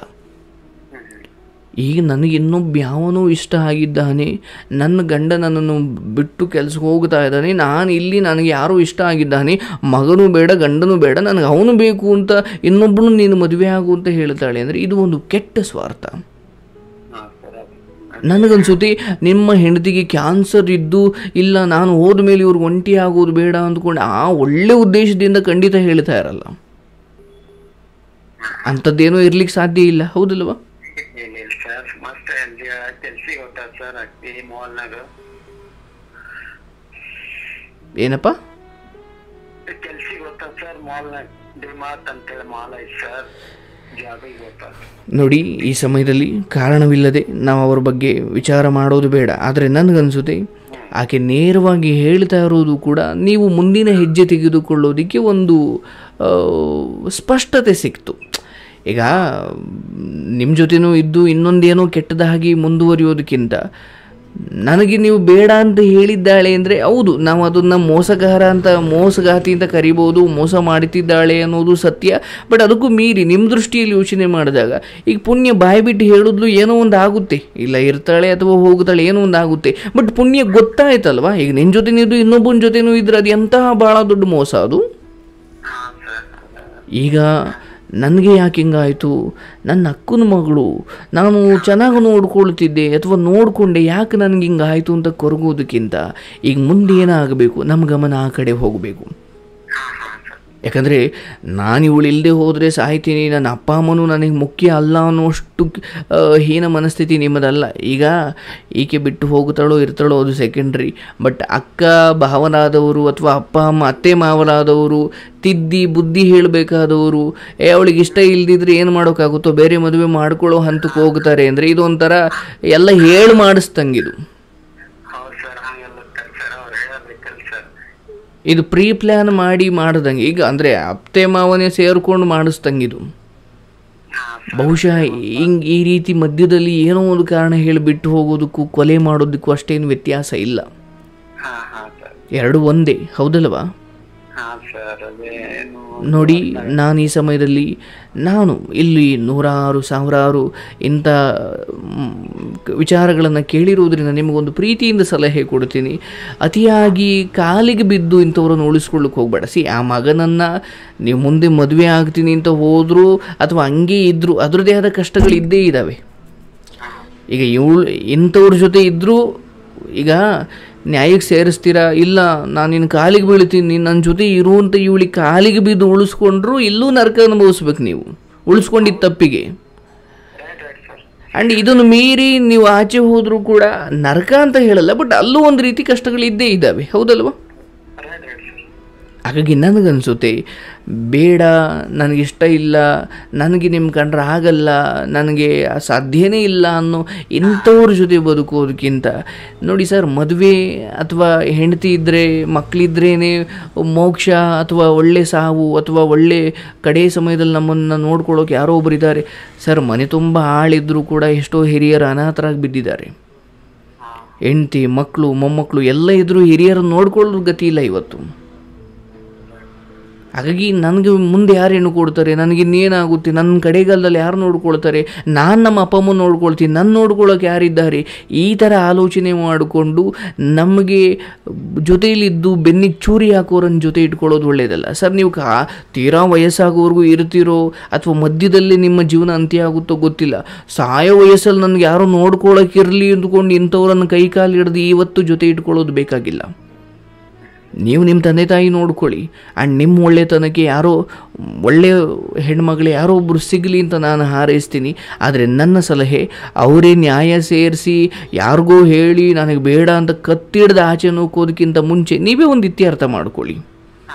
ಈಗ ನನಗೆ ಇನ್ನೊಬ್ಬ ಯಾವನೋ ಇಷ್ಟ ಆಗಿದ್ದಾನೆ ನನ್ನ ಗಂಡ ನನ್ನನ್ನು ಬಿಟ್ಟು ಕೆಲಸಕ್ಕೆ ಹೋಗ್ತಾ ಇದ್ದಾನೆ ನಾನು ಇಲ್ಲಿ ನನಗೆ ಯಾರೋ ಇಷ್ಟ ಆಗಿದ್ದಾನೆ ಮಗನೂ ಬೇಡ ಗಂಡನೂ ಬೇಡ ನನಗೆ ಅವನು ಬೇಕು ಅಂತ ಇನ್ನೊಬ್ಬನು ನೀನು ಮದುವೆ ಆಗು ಅಂತ ಹೇಳ್ತಾಳೆ ಅಂದರೆ ಇದು ಒಂದು ಕೆಟ್ಟ ಸ್ವಾರ್ಥ ಹಾ ಸರ್ ಅದು ನನಗನ್ಸುತ್ತೆ ನಿಮ್ಮ ಹೆಂಡತಿಗೆ ಕ್ಯಾನ್ಸರ್ ಇದ್ದು ಇಲ್ಲ ನಾನು ಹೋದ ಮೇಲೆ ಇವ್ರಿಗೆ ಒಂಟಿ ಆಗೋದು ಬೇಡ ಅಂದ್ಕೊಂಡು ಆ ಒಳ್ಳೆ ಉದ್ದೇಶದಿಂದ ಖಂಡಿತ ಹೇಳ್ತಾ ಇರಲ್ಲ ಅಂಥದ್ದೇನೋ ಇರ್ಲಿಕ್ಕೆ ಸಾಧ್ಯ ಇಲ್ಲ ಹೌದಲ್ವಾ ಇಲ್ಲ ಇಲ್ಲ ಸರ್ ಮಸ್ತ್ ಕೆಲ್ಸಿಗೆ ಹೋಗ್ತಾರ ಸರ್ ಅಕ್ಕಿ ಮಾಲ್ನಾಗ ಏನಪ್ಪ ಕೆಲ್ಸಿಗೆ ಹೋಗ್ತಾರ ಸರ್ ಮಾಲ್ನಾಗ ಡಿಮಾರ್ಟ್ ಅಂತೇಳಿ ಮಾಲ್ ಐತಿ ಸರ್ ಜಾಬಿಗೆ ಹೋಗ್ತಾರ ನೋಡಿ ಈ ಸಮಯದಲ್ಲಿ ಕಾರಣವಿಲ್ಲದೆ ನಾವು ಅವ್ರ ಬಗ್ಗೆ ವಿಚಾರ ಮಾಡೋದು ಬೇಡ ಆದರೆ ನನಗನ್ಸುತ್ತೆ ಆಕೆ ನೇರವಾಗಿ ಹೇಳ್ತಾ ಇರೋದು ಕೂಡ ನೀವು ಮುಂದಿನ ಹೆಜ್ಜೆ ತೆಗೆದುಕೊಳ್ಳೋದಕ್ಕೆ ಒಂದು ಆ, ಸ್ಪಷ್ಟತೆ ಸಿಕ್ತು ಈಗ ನಿಮ್ಮ ಜೊತೆನೂ ಇದ್ದು ಇನ್ನೊಂದೇನೋ ಕೆಟ್ಟದಾಗಿ ಮುಂದುವರಿಯೋದಕ್ಕಿಂತ ನನಗೆ ನೀವು ಬೇಡ ಅಂತ ಹೇಳಿದ್ದಾಳೆ ಅಂದರೆ ಹೌದು ನಾವು ಅದನ್ನು ಮೋಸಗಾರ ಅಂತ ಮೋಸಗಾತಿ ಅಂತ ಕರಿಬೋದು ಮೋಸ ಮಾಡುತ್ತಿದ್ದಾಳೆ ಅನ್ನೋದು ಸತ್ಯ ಬಟ್ ಅದಕ್ಕೂ ಮೀರಿ ನಿಮ್ಮ ದೃಷ್ಟಿಯಲ್ಲಿ ಯೋಚನೆ ಮಾಡಿದಾಗ ಈಗ ಪುಣ್ಯ ಬಾಯಿ ಬಿಟ್ಟು ಹೇಳಿದ್ಲು ಏನೋ ಒಂದು ಆಗುತ್ತೆ ಇಲ್ಲ ಇರ್ತಾಳೆ ಅಥವಾ ಹೋಗ್ತಾಳೆ ಏನೋ ಒಂದು ಆಗುತ್ತೆ ಬಟ್ ಪುಣ್ಯ ಗೊತ್ತಾಯ್ತಲ್ವಾ ಈಗ ನಿನ್ನ ಜೊತೆನಿದ್ದು ಇನ್ನೊಬ್ಬನ ಜೊತೆನೂ ಇದ್ರೆ ಅದು ಎಂತಹ ಭಾಳ ದೊಡ್ಡ ಮೋಸ ಅದು ಹಾ ಸರ್ ಈಗ ನನಗೆ ಯಾಕೆ ಹಿಂಗಾಯಿತು ನನ್ನ ಅಕ್ಕನ ಮಗಳು ನಾನು ಚೆನ್ನಾಗಿ ನೋಡ್ಕೊಳ್ತಿದ್ದೆ ಅಥವಾ ನೋಡಿಕೊಂಡೆ ಯಾಕೆ ನನಗೆ ಹಿಂಗಾಯಿತು ಅಂತ ಕೊರಗೋದಕ್ಕಿಂತ ಈಗ ಮುಂದೆ ಏನಾಗಬೇಕು ನಮ್ಮ ಗಮನ ಆ ಕಡೆ ಹೋಗಬೇಕು ಹಾ ಹಾ ಸರ್ ಯಾಕಂದರೆ ನಾನು ಇವಳು ಇಲ್ಲದೆ ಹೋದರೆ ಸಾಯ್ತೀನಿ ನನ್ನ ಅಪ್ಪ ಅಮ್ಮನೂ ನನಗೆ ಮುಖ್ಯ ಅಲ್ಲ ಅನ್ನೋಷ್ಟು ಆ, ಹೀನ ಮನಸ್ಥಿತಿ ನಿಮ್ಮದಲ್ಲ ಈಗ ಈಕೆ ಬಿಟ್ಟು ಹೋಗುತ್ತಾಳೋ ಇರ್ತಾಳೋ ಅದು ಸೆಕೆಂಡ್ರಿ ಬಟ್ ಅಕ್ಕ ಭಾವನಾದವರು ಅಥವಾ ಅಪ್ಪ ಅಮ್ಮ ಅತ್ತೆ ಮಾವನಾದವರು ತಿದ್ದಿ ಬುದ್ಧಿ ಹೇಳಬೇಕಾದವರು ಏ ಅವಳಿಗೆ ಇಷ್ಟ ಇಲ್ದಿದ್ರೆ ಏನು ಮಾಡೋಕ್ಕಾಗುತ್ತೋ ಬೇರೆ ಮದುವೆ ಮಾಡ್ಕೊಳ್ಳೋ ಹಂತಕ್ಕೆ ಹೋಗ್ತಾರೆ ಅಂದರೆ ಇದೊಂಥರ ಎಲ್ಲ ಹೇಳಿ ಮಾಡಿಸ್ತಂಗಿದು ಹೌದು ಸರ್ ಹಂಗೆಲ್ಲ ಸರ್ ಅವ್ರು ಹೇಳಬೇಕಲ್ಲ ಸರ್ ಇದು ಪ್ರೀ ಪ್ಲ್ಯಾನ್ ಮಾಡಿ ಮಾಡ್ದಂಗೆ ಈಗ ಅಂದರೆ ಅತ್ತೆ ಮಾವನೇ ಸೇರ್ಕೊಂಡು ಮಾಡಿಸ್ದಂಗಿದು ಹಾ ಬಹುಶಃ ಹಿಂಗ್ ಈ ರೀತಿ ಮಧ್ಯದಲ್ಲಿ ಏನೋ ಒಂದು ಕಾರಣ ಹೇಳಿ ಬಿಟ್ಟು ಹೋಗೋದಕ್ಕೂ ಕೊಲೆ ಮಾಡೋದಕ್ಕೂ ಅಷ್ಟೇನು ವ್ಯತ್ಯಾಸ ಇಲ್ಲ ಹಾ ಹಾ ಸರ್ ಎರಡು ಒಂದೇ ಹೌದಲ್ವಾ ಹಾ ಸರ್ ಅದೇನು ನೋಡಿ ನಾನು ಈ ಸಮಯದಲ್ಲಿ ನಾನು ಇಲ್ಲಿ ನೂರಾರು ಸಾವಿರಾರು ಇಂಥ ವಿಚಾರಗಳನ್ನು ಕೇಳಿರುವುದರಿಂದ ನಿಮಗೊಂದು ಪ್ರೀತಿಯಿಂದ ಸಲಹೆ ಕೊಡ್ತೀನಿ ಅತಿಯಾಗಿ ಕಾಲಿಗೆ ಬಿದ್ದು ಇಂಥವ್ರನ್ನು ಉಳಿಸ್ಕೊಳ್ಳಿಕ್ಕೆ ಹೋಗಬೇಡ ಸಿ ಆ ಮಗನನ್ನು ನೀವು ಮುಂದೆ ಮದುವೆ ಆಗ್ತೀನಿ ಅಂತ ಹೋದರೂ ಅಥವಾ ಹಂಗೆ ಇದ್ದರೂ ಅದರದ್ದೇ ಆದ ಕಷ್ಟಗಳು ಇದ್ದೇ ಇದ್ದಾವೆ ಈಗ ಇವಳು ಇಂಥವ್ರ ಜೊತೆ ಇದ್ದರೂ ಈಗ ನ್ಯಾಯಕ್ಕೆ ಸೇರಿಸ್ತೀರಾ ಇಲ್ಲ ನಾನು ನಿನ್ನ ಕಾಲಿಗೆ ಬೀಳ್ತೀನಿ ನೀನು ನನ್ನ ಜೊತೆ ಇರುವಂಥ ಇವಳಿಗೆ ಕಾಲಿಗೆ ಬಿದ್ದು ಉಳಿಸ್ಕೊಂಡ್ರು ಇಲ್ಲೂ ನರಕ ಅನುಭವಿಸ್ಬೇಕು ನೀವು ಉಳಿಸ್ಕೊಂಡಿದ್ದ ತಪ್ಪಿಗೆ ರೈಟ್ ರೈಟ್ ಸರ್ ಆ್ಯಂಡ್ ಇದನ್ನು ಮೀರಿ ನೀವು ಆಚೆ ಹೋದರೂ ಕೂಡ ನರಕ ಅಂತ ಹೇಳಲ್ಲ ಬಟ್ ಅಲ್ಲೂ ಒಂದು ರೀತಿ ಕಷ್ಟಗಳಿದ್ದೇ ಇದ್ದಾವೆ ಹೌದಲ್ವಾ ರೈಟ್ ರೈಟ್ ಸರ್ ಹಾಗಾಗಿ ನನಗನ್ಸುತ್ತೆ ಬೇಡ ನನಗಿಷ್ಟ ಇಲ್ಲ ನನಗೆ ನಿಮ್ಮ ಕಂಡ್ರೆ ಆಗಲ್ಲ ನನಗೆ ಸಾಧ್ಯನೇ ಇಲ್ಲ ಅನ್ನೋ ಇಂಥವ್ರ ಜೊತೆ ಬದುಕೋದಕ್ಕಿಂತ ನೋಡಿ ಸರ್ ಮದುವೆ ಅಥವಾ ಹೆಂಡತಿ ಇದ್ದರೆ ಮಕ್ಕಳಿದ್ರೇ ಮೋಕ್ಷ ಅಥವಾ ಒಳ್ಳೆ ಸಾವು ಅಥವಾ ಒಳ್ಳೆ ಕಡೆ ಸಮಯದಲ್ಲಿ ನಮ್ಮನ್ನು ನೋಡ್ಕೊಳ್ಳೋಕೆ ಯಾರೋ ಒಬ್ರು ಇದ್ದಾರೆ ಸರ್ ಮನೆ ತುಂಬ ಆಳಿದ್ರೂ ಕೂಡ ಎಷ್ಟೋ ಹಿರಿಯರು ಅನಾಥರಾಗಿ ಬಿದ್ದಿದ್ದಾರೆ ಹೆಂಡತಿ ಮಕ್ಕಳು ಮೊಮ್ಮಕ್ಕಳು ಎಲ್ಲ ಇದ್ದರೂ ಹಿರಿಯರನ್ನು ನೋಡ್ಕೊಳ್ಳೋ ಗತಿ ಇಲ್ಲ ಇವತ್ತು ಹಾಗಾಗಿ ನನಗೆ ಮುಂದೆ ಯಾರು ಹೆಣ್ಣು ಕೊಡ್ತಾರೆ ನನಗೆ ಇನ್ನೇನಾಗುತ್ತೆ ನನ್ನ ಕಡೆಗಾಲದಲ್ಲಿ ಯಾರು ನೋಡ್ಕೊಳ್ತಾರೆ ನಾನು ನಮ್ಮ ಅಪ್ಪ ಅಮ್ಮ ನೋಡ್ಕೊಳ್ತೀನಿ ನನ್ನ ನೋಡ್ಕೊಳ್ಳೋಕೆ ಯಾರಿದ್ದಾರೆ ಈ ಥರ ಆಲೋಚನೆ ಮಾಡಿಕೊಂಡು ನಮಗೆ ಜೊತೆಯಲ್ಲಿದ್ದು ಬೆನ್ನಿಗೆ ಚೂರಿ ಹಾಕೋರನ್ನ ಜೊತೆ ಇಟ್ಕೊಳ್ಳೋದು ಒಳ್ಳೆಯದಲ್ಲ ಸರ್ ನೀವು ಕಾ ತೀರಾ ವಯಸ್ಸಾಗೋವರೆಗೂ ಇರ್ತೀರೋ ಅಥವಾ ಮಧ್ಯದಲ್ಲಿ ನಿಮ್ಮ ಜೀವನ ಅಂತ್ಯ ಆಗುತ್ತೋ ಗೊತ್ತಿಲ್ಲ ಸಾಯೋ ವಯಸ್ಸಲ್ಲಿ ನನಗೆ ಯಾರೋ ನೋಡ್ಕೊಳ್ಳೋಕೆ ಅಂದ್ಕೊಂಡು ಇಂಥವ್ರನ್ನ ಕೈ ಕಾಲು ಹಿಡ್ದು ಇವತ್ತು ಜೊತೆ ಇಟ್ಕೊಳ್ಳೋದು ಬೇಕಾಗಿಲ್ಲ ನೀವು ನಿಮ್ಮ ತಂದೆ ತಾಯಿ ನೋಡ್ಕೊಳ್ಳಿ ಆ್ಯಂಡ್ ನಿಮ್ಮ ಒಳ್ಳೆತನಕ್ಕೆ ಯಾರೋ ಒಳ್ಳೆಯ ಹೆಣ್ಮಗಳು ಯಾರೋ ಒಬ್ಬರು ಸಿಗಲಿ ಅಂತ ನಾನು ಹಾರೈಸ್ತೀನಿ ಆದರೆ ನನ್ನ ಸಲಹೆ ಅವರೇ ನ್ಯಾಯ ಸೇರಿಸಿ ಯಾರಿಗೋ ಹೇಳಿ ನನಗೆ ಬೇಡ ಅಂತ ಕತ್ತಿಡ್ದು ಆಚೆ ನೋಕೋದಕ್ಕಿಂತ ಮುಂಚೆ ನೀವೇ ಒಂದು ಇತ್ಯರ್ಥ ಮಾಡ್ಕೊಳ್ಳಿ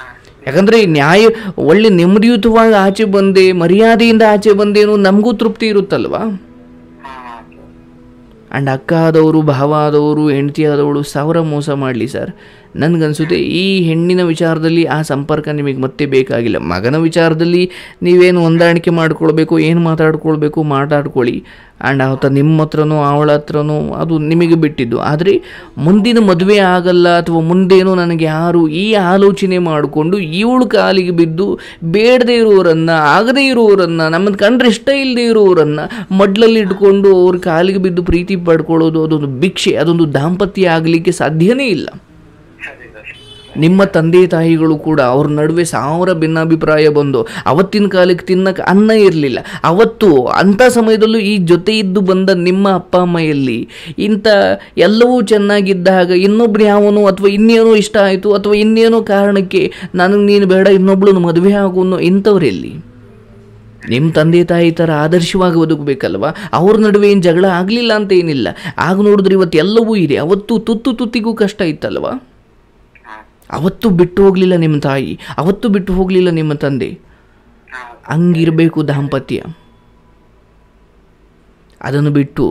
ಯಾಕಂದರೆ ನ್ಯಾಯ ಒಳ್ಳೆ ನೆಮ್ಮದಿಯುತವಾಗಿ ಆಚೆ ಬಂದೆ ಮರ್ಯಾದೆಯಿಂದ ಆಚೆ ಬಂದೇನು ನಮಗೂ ತೃಪ್ತಿ ಇರುತ್ತಲ್ವಾ ಹಾ ಸರ್ ಆ್ಯಂಡ್ ಅಕ್ಕ ಆದವರು ಭಾವ ಆದವರು ಹೆಂಡತಿ ಆದವಳು ಸಾವಿರ ಮೋಸ ಮಾಡಲಿ ಸರ್ ನನಗನ್ಸುತ್ತೆ ಈ ಹೆಣ್ಣಿನ ವಿಚಾರದಲ್ಲಿ ಆ ಸಂಪರ್ಕ ನಿಮಗೆ ಮತ್ತೆ ಬೇಕಾಗಿಲ್ಲ ಮಗನ ವಿಚಾರದಲ್ಲಿ ನೀವೇನು ಹೊಂದಾಣಿಕೆ ಮಾಡ್ಕೊಳ್ಬೇಕು ಏನು ಮಾತಾಡ್ಕೊಳ್ಬೇಕು ಮಾತಾಡ್ಕೊಳ್ಳಿ ಆ್ಯಂಡ್ ಆತ ನಿಮ್ಮ ಹತ್ರನೋ ಅವಳ ಹತ್ರನೋ ಅದು ನಿಮಗೆ ಬಿಟ್ಟಿದ್ದು ಆದರೆ ಮುಂದಿನ ಮದುವೆ ಆಗಲ್ಲ ಅಥವಾ ಮುಂದೇನೋ ನನಗೆ ಯಾರು ಈ ಆಲೋಚನೆ ಮಾಡಿಕೊಂಡು ಇವಳು ಕಾಲಿಗೆ ಬಿದ್ದು ಬೇಡದೇ ಇರುವವರನ್ನು ಆಗದೇ ಇರುವವರನ್ನು ನಮ್ಮನ್ನು ಕಂಡ್ರೆ ಇಷ್ಟ ಇಲ್ಲದೆ ಇರುವವರನ್ನು ಮಡ್ಲಲ್ಲಿ ಇಟ್ಕೊಂಡು ಅವ್ರ ಕಾಲಿಗೆ ಬಿದ್ದು ಪ್ರೀತಿ ಪಡ್ಕೊಳ್ಳೋದು ಅದೊಂದು ಭಿಕ್ಷೆ ಅದೊಂದು ದಾಂಪತ್ಯ ಆಗಲಿಕ್ಕೆ ಸಾಧ್ಯನೇ ಇಲ್ಲ ಸರಿ ಸರ್ ನಿಮ್ಮ ತಂದೆ ತಾಯಿಗಳು ಕೂಡ ಅವ್ರ ನಡುವೆ ಸಾವಿರ ಭಿನ್ನಾಭಿಪ್ರಾಯ ಬಂದು ಅವತ್ತಿನ ಕಾಲಕ್ಕೆ ತಿನ್ನಕ್ಕೆ ಅನ್ನ ಇರಲಿಲ್ಲ ಅವತ್ತು ಅಂಥ ಸಮಯದಲ್ಲೂ ಈ ಜೊತೆ ಇದ್ದು ಬಂದ ನಿಮ್ಮ ಅಪ್ಪ ಅಮ್ಮ ಎಲ್ಲಿ ಇಂಥ ಎಲ್ಲವೂ ಚೆನ್ನಾಗಿದ್ದಾಗ ಇನ್ನೊಬ್ರು ಯಾವನು ಅಥವಾ ಇನ್ನೇನೋ ಇಷ್ಟ ಆಯಿತು ಅಥವಾ ಇನ್ನೇನೋ ಕಾರಣಕ್ಕೆ ನನಗೆ ನೀನು ಬೇಡ ಇನ್ನೊಬ್ಳು ಮದುವೆ ಆಗು ಅನ್ನೋ ಇಂಥವ್ರೆಲ್ಲಿ ನಿಮ್ಮ ತಂದೆ ತಾಯಿ ಥರ ಆದರ್ಶವಾಗಿ ಬದುಕಬೇಕಲ್ವ ಅವ್ರ ನಡುವೆ ಏನು ಜಗಳ ಆಗಲಿಲ್ಲ ಅಂತ ಏನಿಲ್ಲ ಆಗ ನೋಡಿದ್ರೆ ಇವತ್ತು ಎಲ್ಲವೂ ಇದೆ ಅವತ್ತು ತುತ್ತು ತುತ್ತಿಗೂ ಕಷ್ಟ ಇತ್ತಲ್ವಾ ಹಾ ಅವತ್ತು ಬಿಟ್ಟು ಹೋಗಲಿಲ್ಲ ನಿಮ್ಮ ತಾಯಿ ಅವತ್ತು ಬಿಟ್ಟು ಹೋಗಲಿಲ್ಲ ನಿಮ್ಮ ತಂದೆ ಹಾ ಹಂಗಿರಬೇಕು ದಾಂಪತ್ಯ ಅದನ್ನು ಬಿಟ್ಟು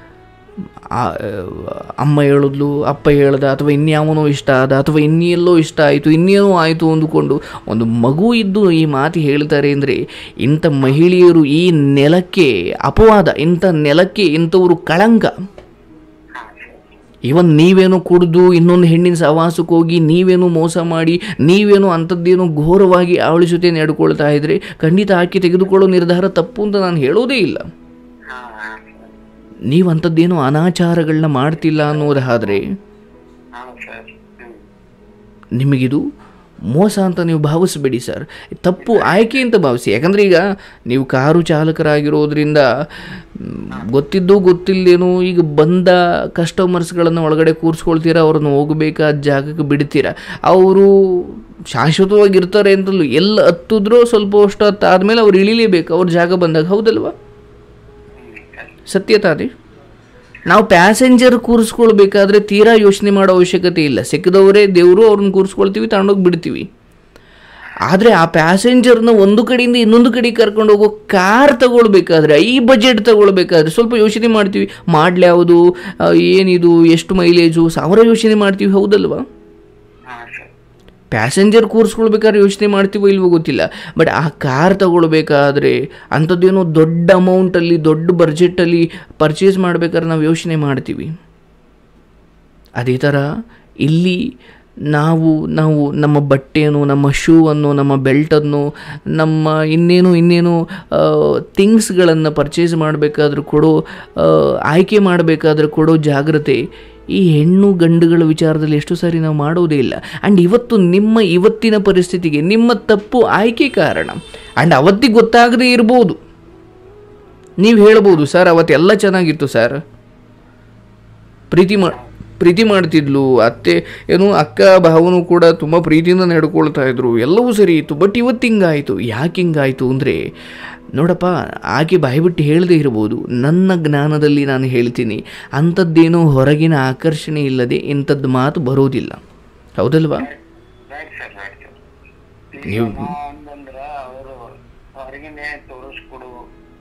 ಆ, ಅಮ್ಮ ಹೇಳಿದ್ಲು ಅಪ್ಪ ಹೇಳ್ದ ಅಥವಾ ಇನ್ಯಾವನೋ ಇಷ್ಟ ಆದ ಅಥವಾ ಇನ್ನೆಲ್ಲೋ ಇಷ್ಟ ಆಯಿತು ಇನ್ನೇನೋ ಆಯಿತು ಅಂದುಕೊಂಡು ಒಂದು ಮಗು ಇದ್ದು ಈ ಮಾತು ಹೇಳ್ತಾರೆ ಅಂದರೆ ಇಂಥ ಮಹಿಳೆಯರು ಈ ನೆಲಕ್ಕೆ ಅಪವಾದ ಇಂಥ ನೆಲಕ್ಕೆ ಇಂಥವರು ಕಳಂಕ ಹಾ ಸರ್ ಇವನ್ ನೀವೇನೋ ಕುಡಿದು ಇನ್ನೊಂದು ಹೆಣ್ಣಿನ ಸಹವಾಸಕ್ಕೆ ಹೋಗಿ ನೀವೇನೋ ಮೋಸ ಮಾಡಿ ನೀವೇನೋ ಅಂಥದ್ದೇನೋ ಘೋರವಾಗಿ ಅವಳ ಜೊತೆ ನಡ್ಕೊಳ್ತಾ ಇದ್ರೆ ಖಂಡಿತ ಆಕೆ ತೆಗೆದುಕೊಳ್ಳೋ ನಿರ್ಧಾರ ತಪ್ಪು ಅಂತ ನಾನು ಹೇಳೋದೇ ಇಲ್ಲ ಹಾ ಹಾ ಸರ್ ನೀವು ಅಂಥದ್ದೇನೋ ಅನಾಚಾರಗಳನ್ನ ಮಾಡ್ತಿಲ್ಲ ಅನ್ನೋದಾದರೆ ಹಾ ಸರ್ ಹ್ಮ್ ನಿಮಗಿದು ಮೋಸ ಅಂತ ನೀವು ಭಾವಿಸಬೇಡಿ ಸರ್ ತಪ್ಪು ಆಯ್ಕೆ ಅಂತ ಭಾವಿಸಿ ಯಾಕಂದರೆ ಈಗ ನೀವು ಕಾರು ಚಾಲಕರಾಗಿರೋದ್ರಿಂದ ಮ್, ಗೊತ್ತಿದ್ದೋ ಗೊತ್ತಿಲ್ಲದೇನೋ ಈಗ ಬಂದ ಕಸ್ಟಮರ್ಸ್ಗಳನ್ನು ಒಳಗಡೆ ಕೂರಿಸ್ಕೊಳ್ತೀರಾ ಅವ್ರನ್ನ ಹೋಗಬೇಕಾದ ಜಾಗಕ್ಕೆ ಬಿಡ್ತೀರಾ ಅವರು ಶಾಶ್ವತವಾಗಿರ್ತಾರೆ ಅಂತಲೂ ಎಲ್ಲ ಹತ್ತಿದ್ರೂ ಸ್ವಲ್ಪ ಅಷ್ಟು ಹೊತ್ತು ಆದಮೇಲೆ ಅವ್ರು ಇಳಿಲೇಬೇಕು ಅವ್ರ ಜಾಗ ಬಂದಾಗ ಹೌದಲ್ವಾ ಹ್ಮ್ ಸರ್ ಸತ್ಯ ತಾನೇ ನಾವು ಪ್ಯಾಸೆಂಜರ್ ಕೂರಿಸ್ಕೊಳ್ಬೇಕಾದ್ರೆ ತೀರಾ ಯೋಚನೆ ಮಾಡೋ ಅವಶ್ಯಕತೆ ಇಲ್ಲ ಸಿಕ್ಕದವರೇ ದೇವರು ಅವ್ರನ್ನ ಕೂರಿಸ್ಕೊಳ್ತೀವಿ ತಗೊಂಡೋಗಿ ಬಿಡ್ತೀವಿ ಆದರೆ ಆ ಪ್ಯಾಸೆಂಜರ್ನ ಒಂದು ಕಡೆಯಿಂದ ಇನ್ನೊಂದು ಕಡೆಗೆ ಕರ್ಕೊಂಡು ಹೋಗೋ ಕಾರ್ ತಗೊಳ್ಬೇಕಾದ್ರೆ ಈ ಬಜೆಟ್ ತಗೊಳ್ಬೇಕಾದ್ರೆ ಸ್ವಲ್ಪ ಯೋಚನೆ ಮಾಡ್ತೀವಿ ಮಾಡ್ಲಿ ಯಾವುದು ಆ, ಏನಿದು ಎಷ್ಟು ಮೈಲೇಜು ಸಾವಿರ ಯೋಚನೆ ಮಾಡ್ತೀವಿ ಹೌದಲ್ವಾ ಹಾ ಸರ್ ಪ್ಯಾಸೆಂಜರ್ ಕೂರಿಸ್ಕೊಳ್ಬೇಕಾದ್ರೆ ಯೋಚನೆ ಮಾಡ್ತೀವೋ ಇಲ್ವೋ ಗೊತ್ತಿಲ್ಲ ಬಟ್ ಆ ಕಾರ್ ತಗೊಳ್ಬೇಕಾದ್ರೆ ಅಂಥದ್ದೇನೋ ದೊಡ್ಡ ಅಮೌಂಟಲ್ಲಿ ದೊಡ್ಡ ಬಡ್ಜೆಟಲ್ಲಿ ಪರ್ಚೇಸ್ ಮಾಡ್ಬೇಕಾದ್ರೆ ನಾವು ಯೋಚನೆ ಮಾಡ್ತೀವಿ ಅದೇ ಥರ ಇಲ್ಲಿ ನಾವು ನಾವು ನಮ್ಮ ಬಟ್ಟೆಯನ್ನು ನಮ್ಮ ಶೂ ಅನ್ನು ನಮ್ಮ ಬೆಲ್ಟನ್ನು ನಮ್ಮ ಇನ್ನೇನು ಇನ್ನೇನು ಥಿಂಗ್ಸ್ಗಳನ್ನು ಪರ್ಚೇಸ್ ಮಾಡಬೇಕಾದ್ರೂ ಕೊಡೋ ಆ, ಆಯ್ಕೆ ಮಾಡಬೇಕಾದ್ರೆ ಕೊಡೋ ಜಾಗ್ರತೆ ಈ ಹೆಣ್ಣು ಗಂಡುಗಳ ವಿಚಾರದಲ್ಲಿ ಎಷ್ಟು ಸಾರಿ ನಾವು ಮಾಡೋದೇ ಇಲ್ಲ ಆ್ಯಂಡ್ ಇವತ್ತು ನಿಮ್ಮ ಇವತ್ತಿನ ಪರಿಸ್ಥಿತಿಗೆ ನಿಮ್ಮ ತಪ್ಪು ಆಯ್ಕೆ ಕಾರಣ ಆ್ಯಂಡ್ ಅವತ್ತಿಗೆ ಗೊತ್ತಾಗದೇ ಇರ್ಬೋದು ನೀವು ಹೇಳ್ಬೋದು ಸರ್ ಅವತ್ತೆಲ್ಲ ಚೆನ್ನಾಗಿತ್ತು ಸರ್ ಪ್ರೀತಿ ಮಾ ಪ್ರೀತಿ ಮಾಡ್ತಿದ್ಲು ಅತ್ತೆ ಏನು ಅಕ್ಕ ಭಾವನು ಕೂಡ ತುಂಬ ಪ್ರೀತಿಯಿಂದ ನಡ್ಕೊಳ್ತಾ ಇದ್ರು ಎಲ್ಲವೂ ಸರಿ ಇತ್ತು ಬಟ್ ಇವತ್ತು ಹಿಂಗಾಯಿತು ಯಾಕೆ ಹಿಂಗಾಯಿತು ಅಂದರೆ ನೋಡಪ್ಪ ಆಕೆ ಬಾಯ್ಬಿಟ್ಟು ಹೇಳದೇ ಇರ್ಬೋದು ನನ್ನ ಜ್ಞಾನದಲ್ಲಿ ನಾನು ಹೇಳ್ತೀನಿ ಅಂಥದ್ದೇನೋ ಹೊರಗಿನ ಆಕರ್ಷಣೆ ಇಲ್ಲದೆ ಇಂಥದ್ದು ಮಾತು ಬರೋದಿಲ್ಲ ಹೌದಲ್ವಾ ರೈಟ್ ಸರ್ ರೈಟ್ ಸರ್ ನೀವು- ಅಂತಂದ್ರ ಅವರು ಹೊರಗಿನೇ ತೋರಿಸ್ಕೊಡು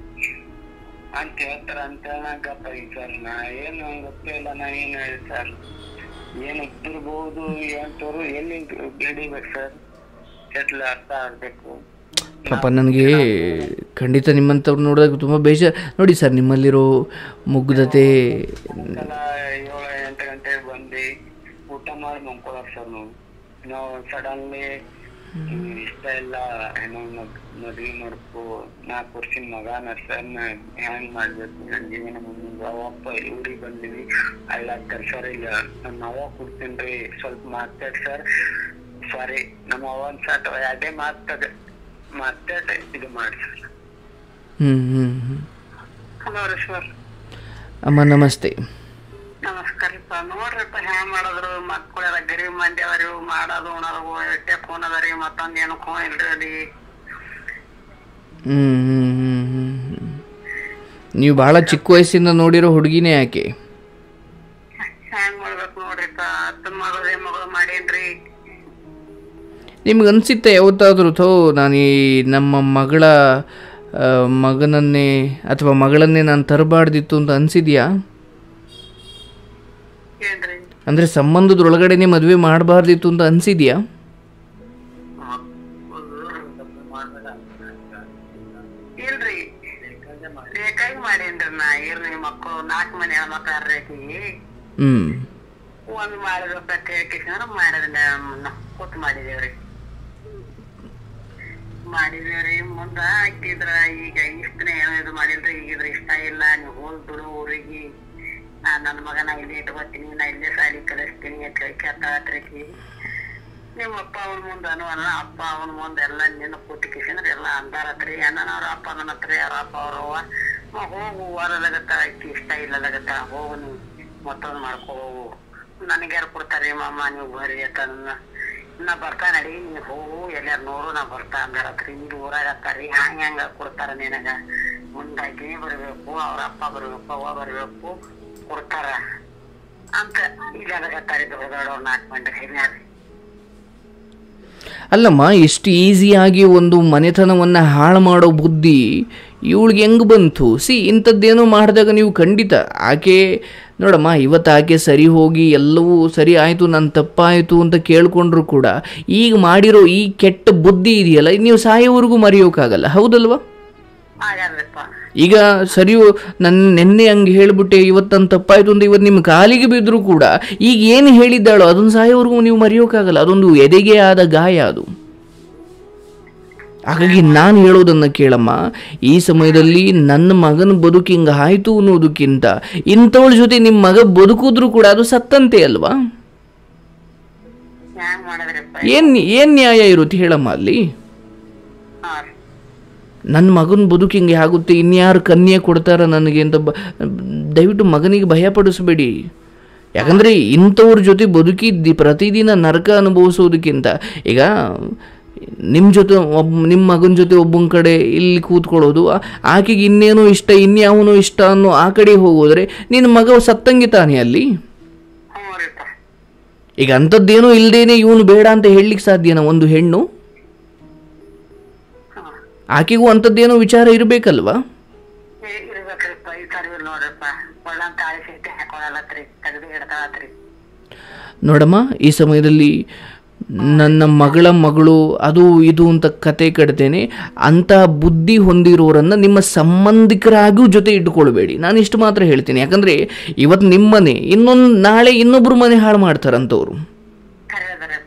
ಅಂತ ಹೇಳ್ತಾರ ಅಂತ ಗಪ್ಪ ಸರ್ ನಾ ಏನು ಗೊತ್ತೇ ಇಲ್ಲ ನಾ ಏನ್ ಹೇಳಿ ಸರ್ ಏನ್ ಇದ್ದಿರ್ಬೋದು ಏನ್ ತೋರು ಎಲ್ಲಿ ಹಿಡಿಬೇಕು ಸರ್ ಎಟ್ಲ ಅರ್ಥ ಆಗ್ಬೇಕು ಪಾಪ ನನಗೆ ಖಂಡಿತ ನಿಮ್ಮಂಥವ್ರು ನೋಡಿದಾಗ ತುಂಬ ಬೇಜಾರು ನೋಡಿ ಸರ್ ನಿಮ್ಮಲ್ಲಿರೋ ಮುಗ್ಧತೆ ಸಲ ಏಳು ಎಂಟು ಗಂಟೆಗೆ ಬಂದು ಊಟ ಮಾಡಿ ಮಲ್ಕೊಳಕ್ ಸರ್ ನಾವು ನಾವು ಸಡನ್ಲಿ ಇಷ್ಟ ಇಲ್ಲ ಏನೋ ಮದ್ವಿ ಮಾಡ್ಕೊ ನಾಲ್ಕು ವರ್ಷದ ಮಗ ಸರ್ ನಾ ಹ್ಯಾಂಗ್ ಮಾಡ್ಬೇಕು ನನ್ ಜೀವನ ಮುಂದೆ ಅವಪ್ಪ ಊರಿಗೆ ಬಂದಿವಿ ಅಳ್ಳಾಗ್ತಾರ ಸರ್ ಇಲ್ಲ ನಮ್ಮ ಅವ್ವ ಕೊಡ್ತೀನಿ ಸ್ವಲ್ಪ ಮಾತಾಡ್ ಸರ್ ಸಾರಿ ನಮ್ಮ ಅವನ್ ಸಾಟ್ ಅದೇ ಮಾತಾಡ ಮಾತಾಡ ಇದು ಮಾಡಿ ಸರ್ ಹ್ಞೂ ಹ್ಞೂ ಹ್ಞೂ ಹಲೋ ರೀ ಸರ್ ಅಮ್ಮ ನಮಸ್ತೆ ನಮಸ್ಕಾರಪ್ಪ ನೋಡ್ರಿಪ್ಪ ಹ್ಯಾಂಗ್ ಮಾಡಿದ್ರು ಮಕ್ಕಳೆಲ್ಲ ಗರೀಬ್ ಮಂದಿ ಅವರಿ ಮಾಡೋದು ಉಣೋದು ಎಟ್ಟೆ ಫೋನ್ ಅದರಿ ಮತ್ತೊಂದ್ ಏನು ಫೋನ್ ಇಲ್ರಿ ಹ್ಞೂ ಹ್ಞೂ ಹ್ಞೂ ಹ್ಞೂ ಹ್ಞೂ ನೀವು ಭಾಳ ಚಿಕ್ಕ ವಯಸ್ಸಿಂದ ನೋಡಿರೋ ಹುಡುಗಿನೇ ಯಾಕೆ ಹ್ಯಾಂಗ್ ಮಾಡ್ಬೇಕು ನೋಡ್ರಿಪ್ಪ ಅತ್ತನ್ ಮಗಳು ಮಗಳು ಮಾಡೇನ್ರಿ ನಿಮ್ಗೆ ಅನಿಸುತ್ತೆ ಯಾವತ್ತಾದರೂ ಥೋ ನಾನು ಈ ನಮ್ಮ ಮಗಳ ಆ, ಮಗನನ್ನೇ ಅಥವಾ ಮಗಳನ್ನೇ ನಾನು ತರಬಾರ್ದಿತ್ತು ಅಂತ ಅನಿಸಿದ್ಯಾ ಏನ್ರಿ ಅಂದರೆ ಸಂಬಂಧದೊಳಗಡೆನೆ ಮದುವೆ ಮಾಡಬಾರ್ದಿತ್ತು ಅಂತ ಅನಿಸಿದ್ಯಾ ಇಲ್ರಿ ಬೇಕಾಗಿ ಮಾಡೇನ್ರಿ ನಾ ಇರ್ಲಿ ಮಕ್ಕಳು ನಾಲ್ಕು ಮನೆ ಹೆಣ್ಮಕ್ಳು ಆಕಿಗೆ ಹ್ಞೂ ಒಂದ್ ಮಾಡಿದ ಪ್ರತ್ಯೇಕಿಸಿದ್ರೆ ಮಾಡಿದ್ರೆ ಕೂತ್ ಮಾಡಿದೇವ್ರಿ ಮಾಡಿದೇವ್ರಿ ಮುಂದ ಹಾಕಿದ್ರ ಈಗ ಇಷ್ಟನೇ ಏನೋ ಇದು ಮಾಡಿಲ್ರಿ ಈಗಿದ್ರ ಇಷ್ಟ ಇಲ್ಲ ನೀವು ಹೋಗ್ ಬಿಡು ಊರಿಗೆ ನಾ ನನ್ನ ಮಗನ ಇಲ್ಲಿ ಇಟ್ಕೊತೀನಿ ನಾ ಇಲ್ಲೇ ಸಾಲಿ ಕಲಿಸ್ತೀನಿ ಅಂತ ಹೇಳಿ ಕೆತ್ತಾತ್ರಿಕಿ ನಿಮ್ಮ ಅಪ್ಪ ಅವನ ಮುಂದೆ ಅಲ್ಲ ಅಪ್ಪ ಅವನ ಮುಂದೆ ಎಲ್ಲ ನಿನ್ನ ಕೂತಿಕಿಸಿದ್ರೆ ಎಲ್ಲ ಅಂದಾರತ್ರಿ ಅಣ್ಣನವ್ರ ಅಪ್ಪ ನನ್ನ ಹತ್ರ ಯಾರ ಅಪ್ಪ ಅವ್ರವ್ವ ಮ ಹೋಗು ವಾರದಾಗತ್ತ ಅಕ್ಕಿ ಇಷ್ಟ ಇಲ್ಲದಾಗತ್ತ ಹೋಗು ನೀವು ಮತ್ತೊಂದು ಮಾಡ್ಕೋ ಹೋಗು ನನಗೆ ಯಾರು ಕೊಡ್ತಾರೆ ಮಾಮ ನೀವು ಬರ್ರಿ ಅಂತ ನನ್ನ ನಾ ಬರ್ತಾ ನಡಿ ನೀ ಹೋಗು ಎಲ್ಲಾರು ನೋಡು ನಾ ಬರ್ತಾ ಅಂದಾರತ್ರಿ ಇಲ್ಲಿ ಊರಾಗ ಹತ್ತಾರಿ ಹಂಗ ಹಂಗ ಕೊಡ್ತಾರ ನಿನಗ ಮುಂದಾಗಿ ಬರ್ಬೇಕು ಅವ್ರ ಅಪ್ಪ ಬರ್ಬೇಕು ಅವ್ವ ಬರ್ಬೇಕು ಕೊಡ್ತಾರ ಅಂತ ಇಲ್ಲದಾಗತ್ತಾರಿ ದೊಡ್ಡ ದೊಡ್ಡವ್ರು ನಾಲ್ಕು ಮಂದಿ ಹಿರಿಯರು ಅಲ್ಲಮ್ಮ ಎಷ್ಟು ಈಸಿಯಾಗಿ ಒಂದು ಮನೆತನವನ್ನು ಹಾಳು ಮಾಡೋ ಬುದ್ಧಿ ಇವಳಿಗೆ ಹೆಂಗೆ ಬಂತು ಸಿ ಇಂಥದ್ದೇನೋ ಮಾಡಿದಾಗ ನೀವು ಖಂಡಿತ ಆಕೆ ನೋಡಮ್ಮ ಇವತ್ತು ಆಕೆ ಸರಿ ಹೋಗಿ ಎಲ್ಲವೂ ಸರಿ ಆಯಿತು ನನ್ನ ತಪ್ಪಾಯಿತು ಅಂತ ಕೇಳ್ಕೊಂಡ್ರು ಕೂಡ ಈಗ ಮಾಡಿರೋ ಈ ಕೆಟ್ಟ ಬುದ್ಧಿ ಇದೆಯಲ್ಲ ಇದ್ ನೀವು ಸಾಯೋವರೆಗೂ ಮರೆಯೋಕ್ಕಾಗಲ್ಲ ಹೌದಲ್ವಾ ಆಗ್ಯಾರ್ರಿಪ್ಪ ಈಗ ಸರಿಯು ನನ್ನ ನಿನ್ನೆ ಹಂಗೆ ಹೇಳಿಬಿಟ್ಟೆ ಇವತ್ತು ನನ್ನ ತಪ್ಪಾಯಿತು ಅಂತ ಇವತ್ತು ನಿಮ್ಮ ಕಾಲಿಗೆ ಬಿದ್ದರೂ ಕೂಡ ಈಗ ಏನು ಹೇಳಿದ್ದಾಳೋ ಅದನ್ನು ಸಾಯೋವರೆಗೂ ನೀವು ಮರೆಯೋಕ್ಕಾಗಲ್ಲ ಅದೊಂದು ಎದೆಗೆ ಆದ ಗಾಯ ಅದು ಹಾಗಾಗಿ ನಾನು ಹೇಳೋದನ್ನು ಕೇಳಮ್ಮ ಈ ಸಮಯದಲ್ಲಿ ನನ್ನ ಮಗನ ಬದುಕು ಹಿಂಗೆ ಆಯಿತು ಅನ್ನೋದಕ್ಕಿಂತ ಇಂಥವಳ ಜೊತೆ ನಿಮ್ಮ ಮಗ ಬದುಕಿದ್ರು ಕೂಡ ಅದು ಸತ್ತಂತೆ ಅಲ್ವಾ ಹ್ಯಾಂಗ್ ಮಾಡಿದ್ರಿಪ್ಪ ಏನು ಏನು ನ್ಯಾಯ ಇರುತ್ತೆ ಹೇಳಮ್ಮ ಅಲ್ಲಿ ಹಾ ರೀ ನನ್ನ ಮಗನ ಬದುಕು ಹಿಂಗೆ ಆಗುತ್ತೆ ಇನ್ಯಾರು ಕನ್ಯೆ ಕೊಡ್ತಾರ ನನಗೆ ಅಂತ ಬ ದಯವಿಟ್ಟು ಮಗನಿಗೆ ಭಯಪಡಿಸ್ಬೇಡಿ ಯಾಕಂದರೆ ಇಂಥವ್ರ ಜೊತೆ ಬದುಕಿದ್ದಿ ಪ್ರತಿದಿನ ನರಕ ಅನುಭವಿಸೋದಕ್ಕಿಂತ ಈಗ ನಿಮ್ಮ ಜೊತೆ ಒಬ್ಬ ನಿಮ್ಮ ಮಗನ ಜೊತೆ ಒಬ್ಬನ ಕಡೆ ಇಲ್ಲಿ ಕೂತ್ಕೊಳ್ಳೋದು ಆ- ಆಕೆಗೆ ಇನ್ನೇನೋ ಇಷ್ಟ ಇನ್ಯಾವನೋ ಇಷ್ಟ ಅನ್ನೋ ಆ ಕಡೆ ಹೋಗೋದ್ರೆ ನಿನ್ನ ಮಗ ಸತ್ತಂಗೆ ತಾನೇ ಅಲ್ಲಿ ಹ್ಞೂ ರೀಪ್ಪ ಈಗ ಅಂಥದ್ದೇನೋ ಇಲ್ಲದೇನೆ ಇವನು ಬೇಡ ಅಂತ ಹೇಳಲಿಕ್ಕೆ ಸಾಧ್ಯನಾ ಒಂದು ಹೆಣ್ಣು ಹ್ಞೂ ಆಕೆಗೂ ಅಂಥದ್ದೇನೋ ವಿಚಾರ ಇರಬೇಕಲ್ವಾ ಇರ್ಬೇಕ್ರಿಪ್ಪ ಈ ಸರಿ ನೋಡ್ರಿಪ್ಪ ಒಳ್ಳಂತ ತಾಳಿ ಸಿಟ್ಟಿ ಹಾಕೊಳಲತ್ರಿ ತೆಗ್ದು ಹಿಡ್ತಾಳತ್ರಿ ನೋಡಮ್ಮ ಈ ಸಮಯದಲ್ಲಿ ನನ್ನ ಮಗಳ ಮಗಳು ಅದು ಇದು ಅಂತ ಕತೆ ಕಟ್ತೇನೆ ಅಂಥ ಬುದ್ಧಿ ಹೊಂದಿರೋರನ್ನು ನಿಮ್ಮ ಸಂಬಂಧಿಕರಾಗೂ ಜೊತೆ ಇಟ್ಕೊಳ್ಬೇಡಿ ನಾನು ಇಷ್ಟು ಮಾತ್ರ ಹೇಳ್ತೀನಿ ಯಾಕಂದರೆ ಇವತ್ತು ನಿಮ್ಮ ಮನೆ ಇನ್ನೊಂದು ನಾಳೆ ಇನ್ನೊಬ್ಬರು ಮನೆ ಹಾಳು ಮಾಡ್ತಾರಂಥವ್ರು ಖರೆ ಅದರಪ್ಪ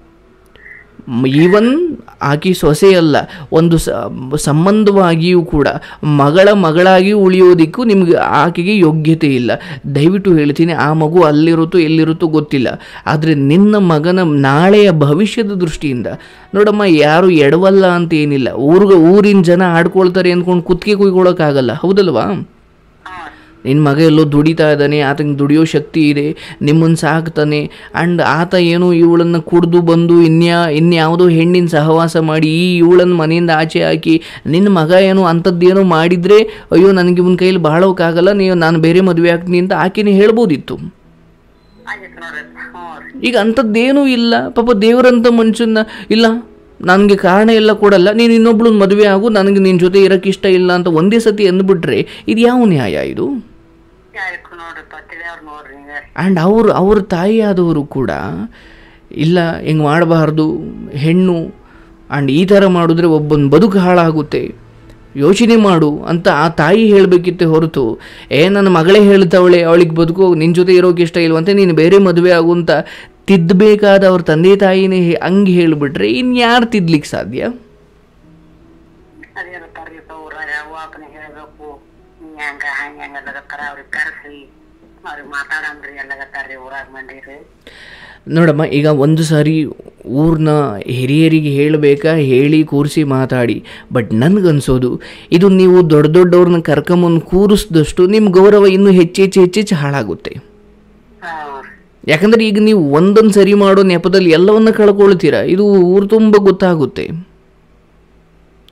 ಈವನ್ ಆಕೆ ಸೊಸೆ ಅಲ್ಲ ಒಂದು ಸ ಸಂಬಂಧವಾಗಿಯೂ ಕೂಡ ಮಗಳ ಮಗಳಾಗಿ ಉಳಿಯೋದಕ್ಕೂ ನಿಮ್ಗೆ ಆಕೆಗೆ ಯೋಗ್ಯತೆ ಇಲ್ಲ ದಯವಿಟ್ಟು ಹೇಳ್ತೀನಿ ಆ ಮಗು ಅಲ್ಲಿರುತ್ತೋ ಎಲ್ಲಿರುತ್ತೋ ಗೊತ್ತಿಲ್ಲ ಆದರೆ ನಿನ್ನ ಮಗನ ನಾಳೆಯ ಭವಿಷ್ಯದ ದೃಷ್ಟಿಯಿಂದ ನೋಡಮ್ಮ ಯಾರು ಎಡವಲ್ಲ ಅಂತ ಏನಿಲ್ಲ ಊರ್ಗ ಊರಿನ ಜನ ಆಡ್ಕೊಳ್ತಾರೆ ಅಂದ್ಕೊಂಡು ಕುತ್ತಿಗೆ ಕುಯ್ಕೊಳ್ಳೋಕ್ಕಾಗಲ್ಲ ಹೌದಲ್ವಾ ಹ್ಞೂ ನಿನ್ನ ಮಗ ಎಲ್ಲೋ ದುಡಿತಾ ಇದ್ದಾನೆ ಆತನಿಗೆ ದುಡಿಯೋ ಶಕ್ತಿ ಇದೆ ನಿಮ್ಮನ್ನು ಸಾಕ್ತಾನೆ ಆ್ಯಂಡ್ ಆತ ಏನೋ ಇವಳನ್ನು ಕುಡಿದು ಬಂದು ಇನ್ಯಾ ಇನ್ಯಾವುದೋ ಹೆಣ್ಣಿನ ಸಹವಾಸ ಮಾಡಿ ಈ ಇವಳನ್ನು ಮನೆಯಿಂದ ಆಚೆ ಹಾಕಿ ನಿನ್ನ ಮಗ ಏನೋ ಅಂಥದ್ದೇನೋ ಮಾಡಿದರೆ ಅಯ್ಯೋ ನನಗೆ ಇವನ ಕೈಯಲ್ಲಿ ಬಾಳೋಕ್ಕಾಗಲ್ಲ ನೀವು ನಾನು ಬೇರೆ ಮದುವೆ ಆಗ್ತೀನಿ ಅಂತ ಆಕೆನೇ ಹೇಳ್ಬೋದಿತ್ತು ಆಗಿತ್ತು ನೋಡ್ರಿಪ್ಪ ಹ್ಞೂ ರೀ ಈಗ ಅಂಥದ್ದೇನೂ ಇಲ್ಲ ಪಾಪ ದೇವರಂಥ ಮನುಷ್ಯನ ಇಲ್ಲ ನನಗೆ ಕಾರಣ ಎಲ್ಲ ಕೊಡಲ್ಲ ನೀನು ಇನ್ನೊಬ್ಳನ್ನ ಮದುವೆ ಆಗು ನನಗೆ ನಿನ್ನ ಜೊತೆ ಇರೋಕ್ಕೆ ಇಷ್ಟ ಇಲ್ಲ ಅಂತ ಒಂದೇ ಸತಿ ಅಂದ್ಬಿಟ್ರೆ ಇದು ಯಾವ ನ್ಯಾಯ ಇದು ಆಯ್ತು ನೋಡ್ರಿಪ್ಪ ತಿಳಿಯವ್ರು ನೋಡ್ರಿ ಹಿಂಗೆ ಆ್ಯಂಡ್ ಅವರು ಅವ್ರ ತಾಯಿ ಆದವರು ಕೂಡ ಇಲ್ಲ ಹಿಂಗೆ ಮಾಡಬಾರ್ದು ಹೆಣ್ಣು ಆ್ಯಂಡ್ ಈ ಥರ ಮಾಡಿದ್ರೆ ಒಬ್ಬನ ಬದುಕು ಹಾಳಾಗುತ್ತೆ ಯೋಚನೆ ಮಾಡು ಅಂತ ಆ ತಾಯಿ ಹೇಳಬೇಕಿತ್ತೆ ಹೊರತು ಏ ನನ್ನ ಮಗಳೇ ಹೇಳ್ತಾವಳೆ ಅವಳಿಗೆ ಬದುಕು ನಿನ್ನ ಜೊತೆ ಇರೋಕೆ ಇಷ್ಟ ಇಲ್ವಂತೆ ನೀನು ಬೇರೆ ಮದುವೆ ಆಗು ಅಂತ ತಿದ್ದಬೇಕಾದ ಅವ್ರ ತಂದೆ ತಾಯಿನೇ ಹೇ- ಹಂಗೆ ಹೇಳಿಬಿಟ್ರೆ ಇನ್ಯಾರು ತಿದ್ಲಿಕ್ಕೆ ಸಾಧ್ಯ ಅದೇನು ತರ್ರಿಪ್ಪ ಊರಾಗ ವಾಪನ ಹೇಳ್ಬೇಕು ಹಿಂಗ ಹಂಗ ಹಂಗ ಎಲ್ಲಗತ್ತಾರ ಅವ್ರಿಗೆ ಕರೆಸಿ ಅವ್ರಿಗೆ ಮಾತಾಡಂಬ್ರಿ ಎಲ್ಲಗತ್ತಾರ್ರಿ ಊರಾಗ ಮಂದಿರಿ ನೋಡಮ್ಮ ಈಗ ಒಂದು ಸಾರಿ ಊರ್ನ ಹಿರಿಯರಿಗೆ ಹೇಳಬೇಕಾ ಹೇಳಿ ಕೂರಿಸಿ ಮಾತಾಡಿ ಬಟ್ ನನಗನ್ಸೋದು ಇದು ನೀವು ದೊಡ್ಡ ದೊಡ್ಡವ್ರನ್ನ ಕರ್ಕೊಂಬಂದು ಕೂರಿಸಿದಷ್ಟು ನಿಮ್ಮ ಗೌರವ ಇನ್ನೂ ಹೆಚ್ಚೆಚ್ಚು ಹೆಚ್ಚೆಚ್ಚು ಹಾಳಾಗುತ್ತೆ ಹ್ಞೂ ಯಾಕಂದರೆ ಈಗ ನೀವು ಒಂದೊಂದು ಸರಿ ಮಾಡೋ ನೆಪದಲ್ಲಿ ಎಲ್ಲವನ್ನ ಕಳ್ಕೊಳ್ತೀರಾ ಇದು ಊರು ತುಂಬ ಗೊತ್ತಾಗುತ್ತೆ ಹ್ಞೂ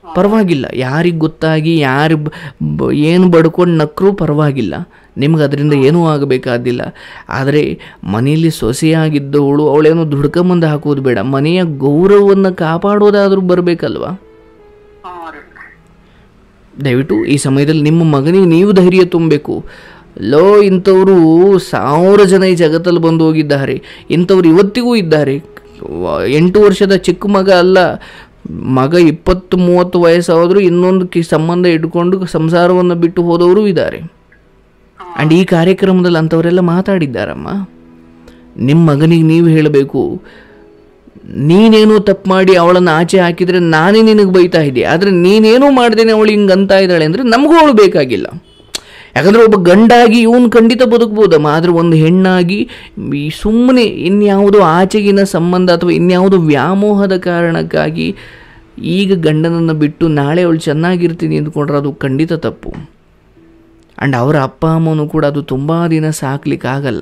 ಪರವಾಗಿಲ್ಲ ಯಾರಿಗೆ ಗೊತ್ತಾಗಿ ಯಾರು ಬ- ಬ- ಏನು ಬಡ್ಕೊಂಡು ನಕ್ಕರೂ ಪರವಾಗಿಲ್ಲ ನಿಮ್ಗೆ ಅದರಿಂದ ಏನೂ ಆಗಬೇಕಾದಿಲ್ಲ ಆದರೆ ಮನೆಯಲ್ಲಿ ಸೊಸೆಯಾಗಿದ್ದವಳು ಅವಳೇನೋ ದುಡ್ಕೊಂಬಂದು ಹಾಕೋದು ಬೇಡ ಮನೆಯ ಗೌರವವನ್ನು ಕಾಪಾಡೋದಾದರೂ ಬರಬೇಕಲ್ವಾ ಹ್ಞೂ ರೀ ದಯವಿಟ್ಟು ಈ ಸಮಯದಲ್ಲಿ ನಿಮ್ಮ ಮಗನಿಗೆ ನೀವು ಧೈರ್ಯ ತುಂಬಬೇಕು ಲೋ ಇಂಥವರು ಸಾವಿರ ಜನ ಈ ಜಗತ್ತಲ್ಲಿ ಬಂದು ಹೋಗಿದ್ದಾರೆ ಇಂಥವ್ರು ಇವತ್ತಿಗೂ ಇದ್ದಾರೆ ವ- ಎಂಟು ವರ್ಷದ ಚಿಕ್ಕ ಮಗ ಅಲ್ಲ ಮಗ ಇಪ್ಪತ್ತು ಮೂವತ್ತು ವಯಸ್ಸಾದರೂ ಇನ್ನೊಂದು ಕಿ ಸಂಬಂಧ ಇಟ್ಕೊಂಡು ಸಂಸಾರವನ್ನು ಬಿಟ್ಟು ಹೋದವರು ಇದ್ದಾರೆ ಆ್ಯಂಡ್ ಈ ಕಾರ್ಯಕ್ರಮದಲ್ಲಿ ಅಂಥವರೆಲ್ಲ ಮಾತಾಡಿದ್ದಾರಮ್ಮ ನಿಮ್ಮ ಮಗನಿಗೆ ನೀವು ಹೇಳಬೇಕು ನೀನೇನೋ ತಪ್ಪು ಮಾಡಿ ಅವಳನ್ನು ಆಚೆ ಹಾಕಿದರೆ ನಾನೇ ನಿನಗೆ ಬೈತಾ ಇದ್ದೆ ಆದರೆ ನೀನೇನೂ ಮಾಡ್ದೇನೆ ಅವಳು ಹಿಂಗೆ ಅಂತ ಇದ್ದಾಳೆ ಅಂದರೆ ನಮಗೂ ಅವಳು ಬೇಕಾಗಿಲ್ಲ ಯಾಕಂದರೆ ಒಬ್ಬ ಗಂಡಾಗಿ ಇವನು ಖಂಡಿತ ಬದುಕ್ಬೋದಮ್ಮ ಆದರೆ ಒಂದು ಹೆಣ್ಣಾಗಿ ಈ ಸುಮ್ಮನೆ ಇನ್ಯಾವುದೋ ಆಚೆಗಿನ ಸಂಬಂಧ ಅಥವಾ ಇನ್ಯಾವುದೋ ವ್ಯಾಮೋಹದ ಕಾರಣಕ್ಕಾಗಿ ಈಗ ಗಂಡನನ್ನು ಬಿಟ್ಟು ನಾಳೆ ಅವಳು ಚೆನ್ನಾಗಿರ್ತೀನಿ ಅಂದ್ಕೊಂಡ್ರೆ ಅದು ಖಂಡಿತ ತಪ್ಪು ಆ್ಯಂಡ್ ಅವರ ಅಪ್ಪ ಅಮ್ಮನೂ ಕೂಡ ಅದು ತುಂಬ ದಿನ ಸಾಕ್ಲಿಕ್ಕಾಗಲ್ಲ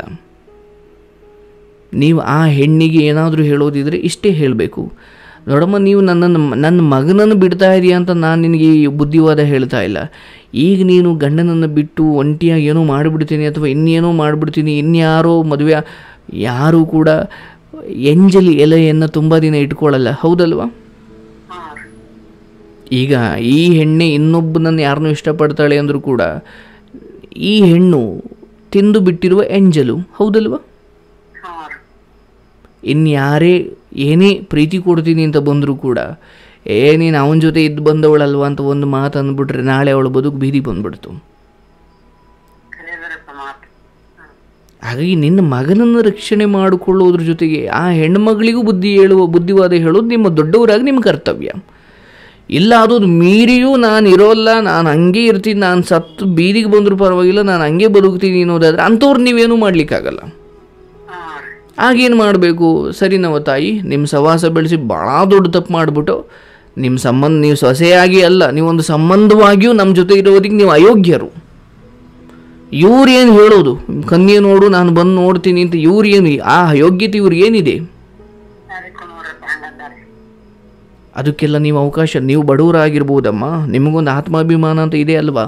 ನೀವು ಆ ಹೆಣ್ಣಿಗೆ ಏನಾದರೂ ಹೇಳೋದಿದ್ರೆ ಇಷ್ಟೇ ಹೇಳಬೇಕು ನೋಡಮ್ಮ ನೀವು ನನ್ನನ್ನು ನನ್ನ ಮಗನನ್ನು ಬಿಡ್ತಾ ಇದೀಯ ಅಂತ ನಾನು ನಿನಗೆ ಈ ಬುದ್ಧಿವಾದ ಹೇಳ್ತಾ ಇಲ್ಲ ಈಗ ನೀನು ಗಂಡನನ್ನು ಬಿಟ್ಟು ಒಂಟಿಯಾಗಿ ಏನೋ ಮಾಡಿಬಿಡ್ತೀನಿ ಅಥವಾ ಇನ್ನೇನೋ ಮಾಡಿಬಿಡ್ತೀನಿ ಇನ್ಯಾರೋ ಮದುವೆ ಯಾರೂ ಕೂಡ ಎಂಜಲಿ ಎಲೆಯನ್ನು ತುಂಬ ದಿನ ಇಟ್ಕೊಳ್ಳಲ್ಲ ಹೌದಲ್ವಾ ಹಾಂ ರೀ ಈಗ ಈ ಹೆಣ್ಣೆ ಇನ್ನೊಬ್ಬನನ್ನು ಯಾರನ್ನೂ ಇಷ್ಟಪಡ್ತಾಳೆ ಅಂದರೂ ಕೂಡ ಈ ಹೆಣ್ಣು ತಿಂದು ಬಿಟ್ಟಿರುವ ಎಂಜಲು ಹೌದಲ್ವಾ ಹಾಂ ರೀ ಇನ್ಯಾರೇ ಏನೇ ಪ್ರೀತಿ ಕೊಡ್ತೀನಿ ಅಂತ ಬಂದರೂ ಕೂಡ ಏ ನೀನು ಅವನ ಜೊತೆ ಇದ್ದು ಬಂದವಳಲ್ವ ಅಂತ ಒಂದು ಮಾತು ಅಂದ್ಬಿಟ್ರೆ ನಾಳೆ ಅವಳ ಬದುಕು ಬೀದಿ ಬಂದ್ಬಿಡ್ತು ಕರೆಯದ್ರಪ್ಪ ಮಾತು ಹ್ಮ್. ಹಾಗಾಗಿ ನಿನ್ನ ಮಗನನ್ನು ರಕ್ಷಣೆ ಮಾಡಿಕೊಳ್ಳೋದ್ರ ಜೊತೆಗೆ ಆ ಹೆಣ್ಮಗಳಿಗೂ ಬುದ್ಧಿ ಹೇಳುವ ಬುದ್ಧಿವಾದ ಹೇಳೋದು ನಿಮ್ಮ ದೊಡ್ಡವರಾಗಿ ನಿಮ್ಮ ಕರ್ತವ್ಯ ಇಲ್ಲ ಅದು ಮೀರಿಯೂ ನಾನು ಇರೋಲ್ಲ ನಾನು ಹಂಗೆ ಇರ್ತೀನಿ ನಾನು ಸತ್ತು ಬೀದಿಗೆ ಬಂದರೂ ಪರವಾಗಿಲ್ಲ ನಾನು ಹಂಗೆ ಬದುಕ್ತೀನಿ ಅನ್ನೋದಾದ್ರೆ ಅಂಥವ್ರು ನೀವೇನೂ ಮಾಡಲಿಕ್ಕಾಗಲ್ಲ ಹಾಂ ರೀ ಆಗೇನು ಮಾಡಬೇಕು ಸರಿ ನಮ್ಮ ತಾಯಿ ನಿಮ್ಮ ಸವಾಸ ಬೆಳೆಸಿ ಭಾಳ ದೊಡ್ಡ ತಪ್ಪು ಮಾಡಿಬಿಟ್ಟು ನಿಮ್ಮ ಸಂಬಂಧ ನೀವು ಸೊಸೆಯಾಗಿ ಅಲ್ಲ ನೀವೊಂದು ಸಂಬಂಧವಾಗಿಯೂ ನಮ್ಮ ಜೊತೆ ಇರೋದಕ್ಕೆ ನೀವು ಅಯೋಗ್ಯರು ಇವ್ರೇನು ಹೇಳೋದು ಕನ್ಯೆ ನೋಡು ನಾನು ಬಂದು ನೋಡ್ತೀನಿ ಅಂತ ಇವ್ರೇನು ಆ ಯೋಗ್ಯತೆ ಇವ್ರಿಗೆ ಏನಿದೆ ಅದಕ್ಕೂ ನೋಡ್ರಪ್ಪ ಹಂಗಂದಾರೆ ಅದಕ್ಕೆಲ್ಲ ನೀವು ಅವಕಾಶ ನೀವು ಬಡವರಾಗಿರ್ಬೋದಮ್ಮ ನಿಮಗೊಂದು ಆತ್ಮಾಭಿಮಾನ ಅಂತ ಇದೆ ಅಲ್ವಾ